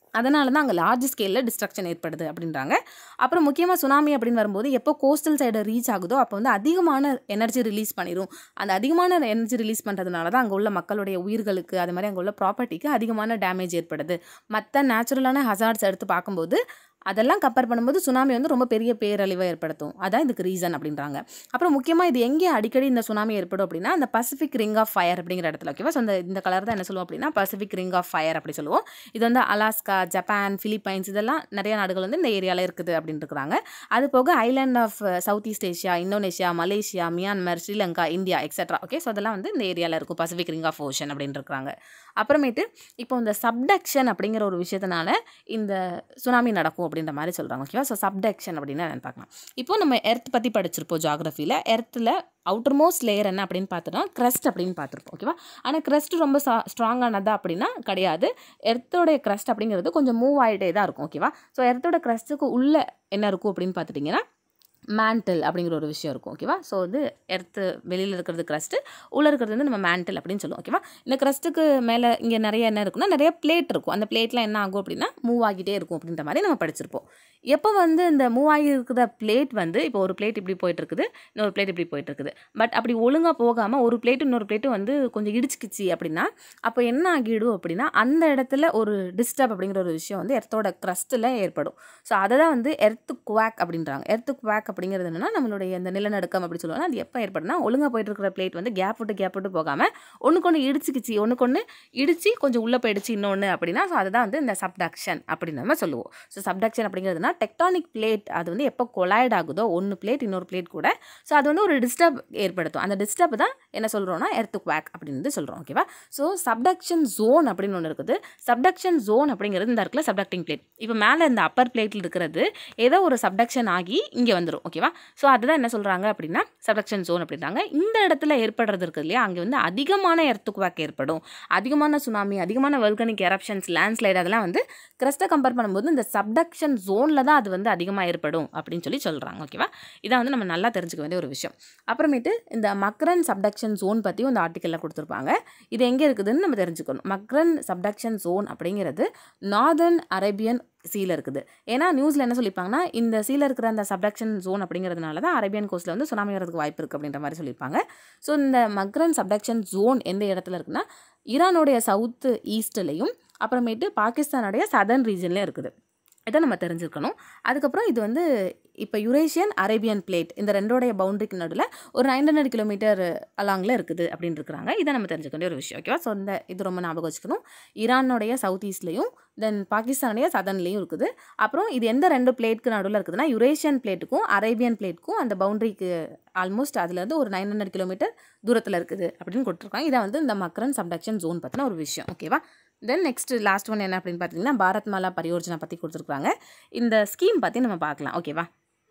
அதனால தான் அங்கே லார்ஜ் ஸ்கேலில் டிஸ்ட்ரக்ஷன் ஏற்படுது அப்படின்றாங்க அப்புறம் முக்கியமாக சுனாமி அப்படின்னு வரும்போது எப்போ கோஸ்டல் சைடு ரீச் ஆகுதோ அப்போ வந்து அதிகமான எனர்ஜி ரிலீஸ் பண்ணிடும் அந்த அதிகமான எனர்ஜி ரிலீஸ் பண்ணுறதுனால தான் அங்கே உள்ள மக்களுடைய உயிர்களுக்கு அது மாதிரி அங்கே உள்ள ப்ராப்பர்ட்டிக்கு அதிகமான டேமேஜ் ஏற்படுது மற்ற நேச்சுரலான ஹசார்ட்ஸ் எடுத்து பார்க்கும்போது அதெல்லாம் கம்பேர் பண்ணும்போது சுனாமி வந்து ரொம்ப பெரிய பேரழிவை ஏற்படுத்தும் அதான் இதுக்கு ரீசன் அப்படின்றாங்க அப்புறம் முக்கியமாக இது எங்கே அடிக்கடி இந்த சுனாமி ஏற்படும் அப்படின்னா அந்த பசிபிக் ரிங் ஆஃப் ஃபயர் அப்படிங்கிற இடத்துல ஓகேவா ஸோ இந்த இந்த கலர் தான் என்ன சொல்லுவோம் அப்படின்னா பசிபிக் ரிங் ஆஃப் ஃபயர் அப்படி சொல்லுவோம் இது வந்து அலாஸ்கா ஜப்பான் பிலிப்பைன்ஸ் இதெல்லாம் நிறைய நாடுகள் வந்து இந்த ஏரியாவில் இருக்குது அப்படின்னு இருக்கிறாங்க அது போக island of south east Asia Indonesia Malaysia Myanmar Sri Lanka India etcetera okay so அதெல்லாம் வந்து இந்த ஏரியாவில் இருக்கும் பசிபிக் ரிங் ஆஃப் ஓஷன் அப்படின்னு இருக்கிறாங்க அப்புறமேட்டு இப்போ இந்த சப்டக்ஷன் அப்படிங்கிற ஒரு விஷயத்தினால இந்த சுனாமி நடக்கும் அப்படின்ற மாதிரி சொல்கிறாங்க ஓகேவா ஸோ சப்டக்ஷன் அப்படின்னு என்னன்னு பார்க்கலாம் இப்போ நம்ம எர்த் பற்றி படிச்சிருப்போம் ஜாகிரஃபியில் எர்த்தில் அவுட்டர் மோஸ்ட் லேயர் என்ன அப்படின்னு பார்த்தோன்னா க்ரஸ்ட் அப்படின்னு பார்த்துருப்போம் ஓகேவா ஆனால் க்ரஸ்ட் ரொம்ப ஸ்ட்ராங்கானதா அப்படின்னா கிடையாது எர்த்தோடைய க்ரஸ்ட் அப்படிங்கிறது கொஞ்சம் மூவ் ஆகிட்டே தான் இருக்கும் ஓகேவா ஸோ எர்த்தோட க்ரஸ்ட்டுக்கு உள்ளே என்ன இருக்கும் அப்படின்னு பார்த்துட்டிங்கன்னா மேண்டில் அப்படிங்கிற ஒரு விஷயம் இருக்கும் ஓகேவா ஸோ வந்து எர்த்து வெளியில் இருக்கிறது க்ரஸ்ட்டு உள்ளே இருக்கிறது வந்து நம்ம மேண்டில் அப்படின்னு சொல்லுவோம் ஓகேவா இந்த க்ரஸ்ட்டுக்கு மேலே இங்கே நிறைய என்ன இருக்குன்னா நிறைய பிளேட் இருக்கும் அந்த பிளேட்லாம் என்ன ஆகும் அப்படின்னா மூவ் ஆகிட்டே இருக்கும் அப்படின்ற மாதிரி நம்ம படிச்சிருப்போம் எப்போ வந்து இந்த மூவ் ஆகி இருக்கிற பிளேட் வந்து இப்போ ஒரு பிளேட் இப்படி போயிட்டு இருக்குது இன்னொரு பிளேட் இப்படி போயிட்டு இருக்குது பட் அப்படி ஒழுங்காக போகாமல் ஒரு பிளேட்டு இன்னொரு பிளேட்டு வந்து கொஞ்சம் இடிச்சுக்கிச்சு அப்படின்னா அப்போ என்ன ஆகிடும் அப்படின்னா அந்த இடத்துல ஒரு டிஸ்டர்ப் அப்படிங்கிற ஒரு விஷயம் வந்து எர்த்தோட க்ரஸ்ட்டில் ஏற்படும் ஸோ அதை தான் வந்து எர்த்து குவாக் அப்படின்றாங்க எர்த்து குவாக் அப்படிங்கிறது என்னன்னா நம்மளுடைய இந்த நிலநடுக்கம் அப்படி சொல்லுவாங்க அது எப்போ ஏற்படுனா ஒழுங்காக போயிட்டு இருக்கிற பிளேட் வந்து கேப் விட்டு கேப் விட்டு போகாமல் ஒன்றுக்கு ஒன்று இடிச்சுக்கிச்சு ஒன்றுக்கு ஒன்று இடிச்சு கொஞ்சம் உள்ளே போயிடுச்சு இன்னொன்று அப்படின்னா ஸோ அதுதான் வந்து இந்த சப்டக்ஷன் அப்படின்னு நம்ம சொல்லுவோம் ஸோ சப்டக்ஷன் அப்படிங்கிறதுனா டெக்டானிக் பிளேட் அது வந்து எப்போ கொலாய்ட் ஆகுதோ ஒன்று பிளேட் இன்னொரு பிளேட் கூட ஸோ அது வந்து ஒரு டிஸ்டர்ப் ஏற்படுத்தும் அந்த டிஸ்டர்ப் தான் என்ன சொல்கிறோம்னா எர்த்து குவாக் அப்படின்னு சொல்கிறோம் ஓகேவா ஸோ சப்டக்ஷன் ஜோன் அப்படின்னு ஒன்று இருக்குது சப்டக்ஷன் ஜோன் அப்படிங்கிறது இந்த இடத்துல சப்டக்டிங் பிளேட் இப்போ மேலே இந்த அப்பர் பிளேட்டில் இருக்கிறது ஏதோ ஒரு சப்டக்ஷன் ஆகி இங்கே வந்துடும் ஓகேவா ஸோ அதுதான் என்ன சொல்கிறாங்க அப்படின்னா சப்டக்ஷன் ஜோன் அப்படின்றாங்க இந்த இடத்துல ஏற்படுறது இருக்குது இல்லையா அங்கே வந்து அதிகமான எர்த்து குவாக் ஏற்படும் அதிகமான சுனாமி அதிகமான வல்கனிக் எரப்ஷன்ஸ் லேண்ட்ஸ்லைட் அதெல்லாம் வந்து கிரஸ்ட்டை கம்பேர் பண்ணும்போது இந்த சப்டக்ஷன் ஜோனில் தான் அது வந்து அதிகமாக ஏற்படும் அப்படின்னு சொல்லி சொல்கிறாங்க ஓகேவா இதான் வந்து நம்ம நல்லா தெரிஞ்சுக்க வேண்டிய ஒரு விஷயம் அப்புறமேட்டு இந்த மக்ரன் சப்டக்ஷன் ஜோன் பற்றியும் இந்த ஆர்டிக்கலில் கொடுத்துருப்பாங்க இது எங்கே இருக்குதுன்னு நம்ம தெரிஞ்சுக்கணும் மக்ரன் சப்டக்ஷன் ஜோன் அப்படிங்கிறது நார்தர்ன் அரேபியன் சீல இருக்குது ஏன்னா நியூஸில் என்ன சொல்லியிருப்பாங்கன்னா இந்த சீல இருக்கிற அந்த சப்டக்ஷன் ஜோன் அப்படிங்கிறதுனால தான் அரேபியன் கோஸ்ட்டில் வந்து சுனாமி வரதுக்கு வாய்ப்பு இருக்குது அப்படின்ற மாதிரி சொல்லியிருப்பாங்க ஸோ இந்த மக்ரன் சப்டக்ஷன் ஜோன் எந்த இடத்துல இருக்குன்னா ஈரானுடைய சவுத்து ஈஸ்ட்லேயும் அப்புறமேட்டு பாகிஸ்தானுடைய சதர்ன் ரீஜன்லேயும் இருக்குது இதை நம்ம தெரிஞ்சுக்கணும் அதுக்கப்புறம் இது வந்து இப்போ யுரேஷியன் அரேபியன் பிளேட் இந்த ரெண்டோடைய பவுண்டரிக்கு நடுவில் ஒரு நைன் ஹண்ட்ரட் கிலோமீட்டர் அலாங்கில் இருக்குது அப்படின்னு இருக்கிறாங்க இதை நம்ம தெரிஞ்சுக்க வேண்டிய ஒரு விஷயம் ஓகேவா ஸோ இந்த இது ரொம்ப ஞாபகம் வச்சுக்கணும் ஈரானுடைய சவுத் ஈஸ்ட்லேயும் தென் பாகிஸ்தானுடைய சதன்லேயும் இருக்குது அப்புறம் இது எந்த ரெண்டு பிளேட்க்கு நடுவில் இருக்குதுன்னா யுரேஷியன் பிளேட்டுக்கும் அரேபியன் பிளேட்டுக்கும் அந்த பவுண்டரிக்கு ஆல்மோஸ்ட் அதுலேருந்து ஒரு நைன் ஹண்ட்ரட் கிலோமீட்டர் தூரத்தில் இருக்குது அப்படின்னு கொடுத்துருக்காங்க இதை வந்து இந்த மக்ரன் சப்டக்ஷன் ஜோன் பற்றின ஒரு விஷயம் ஓகேவா தென் நெக்ஸ்ட் லாஸ்ட் ஒன் என்ன அப்படின்னு பார்த்தீங்கன்னா பாரத் மாலா பரியோஜனா பற்றி கொடுத்துருக்காங்க இந்த ஸ்கீம் பற்றி நம்ம பார்க்கலாம் ஓகேவா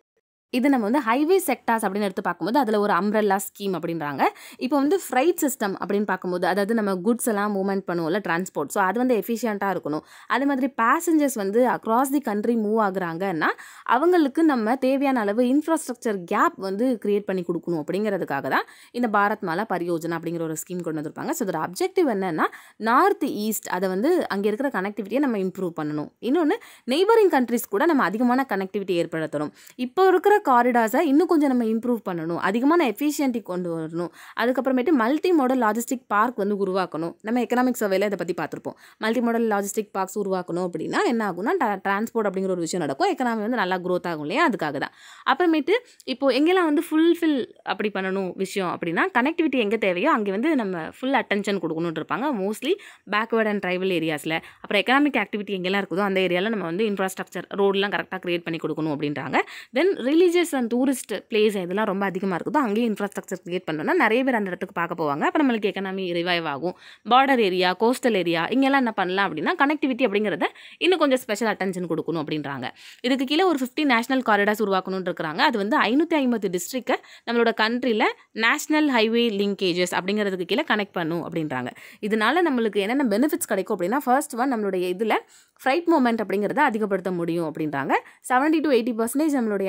இது நம்ம வந்து ஹைவே செக்டார்ஸ் அப்படின்னு எடுத்து பார்க்கும்போது அதில் ஒரு அம்ப்ரெல்லா ஸ்கீம் அப்படின்றாங்க இப்போ வந்து ஃப்ரைட் சிஸ்டம் அப்படின்னு பார்க்கும்போது அதாவது நம்ம குட்ஸ் எல்லாம் மூவ்மெண்ட் பண்ணுவோம்ல டிரான்ஸ்போர்ட் ஸோ அது வந்து எஃபிஷியண்ட்டாக இருக்கணும் அதே மாதிரி பேசஞ்சர்ஸ் வந்து அக்ராஸ் தி கண்ட்ரி மூவ் ஆகுறாங்கன்னா அவங்களுக்கு நம்ம தேவையான அளவு இன்ஃப்ராஸ்ட்ரக்சர் கேப் வந்து கிரியேட் பண்ணி கொடுக்கணும் அப்படிங்கிறதுக்காக தான் இந்த பாரத் மாலா பரியோஜனா அப்படிங்கிற ஒரு ஸ்கீம் கொண்டு வந்திருப்பாங்க ஸோ இதோட அப்ஜெக்டிவ் என்னன்னா நார்த் ஈஸ்ட் அதை வந்து அங்கே இருக்கிற கனெக்டிவிட்டியை நம்ம இம்ப்ரூவ் பண்ணணும் இன்னொன்று நெய்பரிங் கண்ட்ரிஸ் கூட நம்ம அதிகமான கனெக்டிவிட்டி ஏற்படுத்தணும் இப்போ இருக்கிற காரிடார்ஸை இன்னும் கொஞ்சம் நம்ம இம்ப்ரூவ் பண்ணணும் அதிகமான எஃபிஷியன்ட்டி கொண்டு வரணும் அதுக்கப்புறமேட்டு மல்டி மாடல் லாஜிஸ்டிக் பார்க் வந்து உருவாக்கணும் நம்ம எக்கனாமிக் சர்வேல இதை பற்றி பார்த்துருப்போம் மல்டி மாடல் லாஜிஸ்டிக் பார்க்ஸ் உருவாக்கணும் அப்படின்னா என்ன ஆகும்னா டிரான்ஸ்போர்ட் அப்படிங்கிற ஒரு விஷயம் நடக்கும் எக்கனாமி வந்து நல்லா க்ரோத் ஆகும் இல்லையா அதுக்காக தான் அப்புறமேட்டு இப்போ எங்கெல்லாம் வந்து ஃபுல்ஃபில் அப்படி பண்ணணும் விஷயம் அப்படின்னா கனெக்டிவிட்டி எங்கே தேவையோ அங்கே வந்து நம்ம ஃபுல் அட்டென்ஷன் கொடுக்கணும்னு இருப்பாங்க மோஸ்ட்லி பேக்வேர்ட் அண்ட் ட்ரைபல் ஏரியாஸில் அப்புறம் எக்கனாமிக் ஆக்டிவிட்டி எங்கெல்லாம் இருக்குதோ அந்த ஏரியாவில் நம்ம வந்து இன்ஃப்ராஸ்ட்ரக்சர் ரோடெலாம் கரெக்டாக க்ரியேட் பண்ணி கொடுக்கணும் அப்படின்றாங்க then religious and tourist place இதெல்லாம் ரொம்ப அதிகமாக இருக்குதோ அங்கேயும் இன்ஃப்ராஸ்ட்ரக்சர் க்ரியேட் பண்ணோம்னா நிறைய பேர் அந்த இடத்துக்கு பார்க்க போவாங்க அப்போ நம்மளுக்கு எக்கனாமி ரிவைவ் ஆகும் பார்டர் ஏரியா கோஸ்டல் ஏரியா இங்கெல்லாம் என்ன பண்ணலாம் அப்படின்னா கனெக்டிவிட்டி அப்படிங்கிறத இன்னும் கொஞ்சம் ஸ்பெஷல் அட்டென்ஷன் கொடுக்கணும் அப்படின்றாங்க இதுக்கு கீழே ஒரு ஃபிஃப்டி நேஷனல் காரிடார்ஸ் உருவாக்கணும்னு இருக்கிறாங்க அது வந்து ஐநூற்றி ஐம்பது டிஸ்ட்ரிக்டை நம்மளோட கண்ட்ரியில் நேஷனல் ஹைவே லிங்கேஜஸ் அப்படிங்கிறதுக்கு கீழே கனெக்ட் பண்ணும் அப்படின்றாங்க இதனால நம்மளுக்கு என்னென்ன பெனிஃபிட்ஸ் கிடைக்கும் அப்படின்னா ஃபர்ஸ்ட் ஒன் நம்மளுடைய இதில் ஃப்ரைட் மூமெண்ட் அப்படிங்கிறத அதிகப்படுத்த முடியும் அப்படின்றாங்க செவன்ட்டி டு எயிட்டி பர்சன்டேஜ் நம்மளுடைய நேஷனல் ஹைவே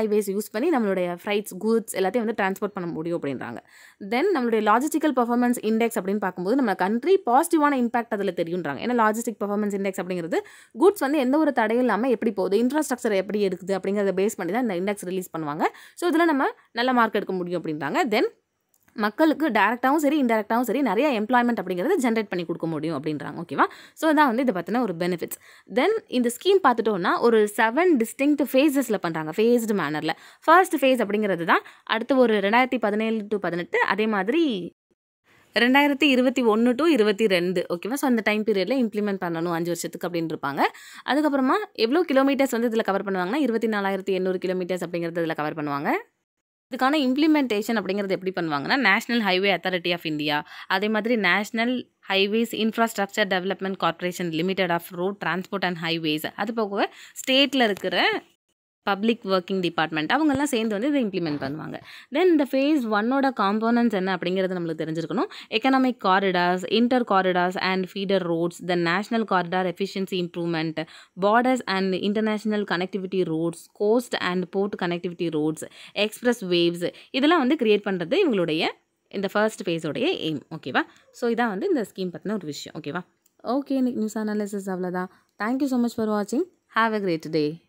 ஹைவேஸ் யூஸ் பண்ணி நம்மளுடைய ஃப்ரைட்ஸ் கூட்ஸ் எல்லாத்தையும் வந்து டிரான்ஸ்போர்ட் பண்ண முடியும் அப்படின்றாங்க தென் நம்மளுடைய லாஜிஸ்டிக்கல் பர்ஃபார்மன்ஸ் இண்டெக்ஸ் அப்படின்னு பார்க்கும்போது நம்ம கண்ட்ரி பாசிட்டிவான இம்பாக்ட் அதில் தெரியுன்றாங்க ஏன்னா லாஜிஸ்டிக் பர்ஃபார்மன்ஸ் இண்டெக்ஸ் அப்படிங்கிறது கூட்ஸ் வந்து எந்த ஒரு தடையும் இல்லாமல் எப்படி போகுது இன்ஃப்ராஸ்ட்ரக்சர் எப்படி இருக்குது அப்படிங்கிறத பேஸ் பண்ணி தான் இந்த இண்டெக்ஸ் ரிலீஸ் பண்ணுவாங்க ஸோ இதில் நம்ம நல்ல மார்க் எடுக்க முடியும் அப்படின்றாங்க தென் மக்களுக்கு டேரெக்டாகவும் சரி இன்டெரக்டாகவும் சரி நிறைய எம்ப்ளாய்மெண்ட் அப்படிங்கிறது ஜென்ரேட் பண்ணி கொடுக்க முடியும் அப்படின்றாங்க ஓகேவா ஸோ இதான் வந்து இதை பற்றின ஒரு பெனிஃபிட்ஸ் தென் இந்த ஸ்கீம் பார்த்துட்டோம்னா ஒரு செவன் டிஸ்டிங்க்ட் ஃபேஸஸில் பண்ணுறாங்க ஃபேஸ்டு மேனரில் ஃபர்ஸ்ட் ஃபேஸ் அப்படிங்கிறது தான் அடுத்து ஒரு ரெண்டாயிரத்தி பதினேழு டு பதினெட்டு அதே மாதிரி ரெண்டாயிரத்தி இருபத்தி ஒன்று டு இருபத்தி ரெண்டு ஓகேவா ஸோ அந்த டைம் பீரியடில் இம்ப்ளிமெண்ட் பண்ணணும் அஞ்சு வருஷத்துக்கு அப்படின்னு இருப்பாங்க அதுக்கப்புறமா எவ்வளோ கிலோமீட்டர்ஸ் வந்து இதில் கவர் பண்ணுவாங்கன்னா இருபத்தி நாலாயிரத்தி எண்ணூறு கிலோமீட்டர்ஸ் அப்படிங்கிறது இதில் கவர் பண்ணுவாங்க இதுக்கான இம்ப்ளிமெண்டேஷன் அப்படிங்கிறது எப்படி பண்ணுவாங்கன்னா national highway authority of India அதே மாதிரி national highways infrastructure development corporation limited of road transport and highways அது போக ஸ்டேட்டில் இருக்கிற பப்ளிக் ஒர்க்கிங் டிபார்ட்மெண்ட் அவங்கெல்லாம் சேர்ந்து வந்து இதை இம்ப்ளிமெண்ட் பண்ணுவாங்க தென் இந்த ஃபேஸ் ஒன்னோட காம்போனன்ட்ஸ் என்ன அப்படிங்கிறது நம்மளுக்கு தெரிஞ்சிருக்கணும் economic corridors inter corridors and feeder roads the national corridor efficiency improvement borders and international connectivity roads coast and port connectivity roads expressways இதெல்லாம் வந்து கிரியேட் பண்ணுறது இவங்களுடைய இந்த ஃபர்ஸ்ட் ஃபேஸோடைய எய்ம் ஓகேவா ஸோ இதான் வந்து இந்த ஸ்கீம் பற்றின ஒரு விஷயம் ஓகேவா ஓகே இன்னைக்கு நியூஸ் அனாலிசிஸ் அவ்வளோதான் தேங்க்யூ ஸோ மச் ஃபார் வாட்சிங் ஹாவ் அ கிரேட் டே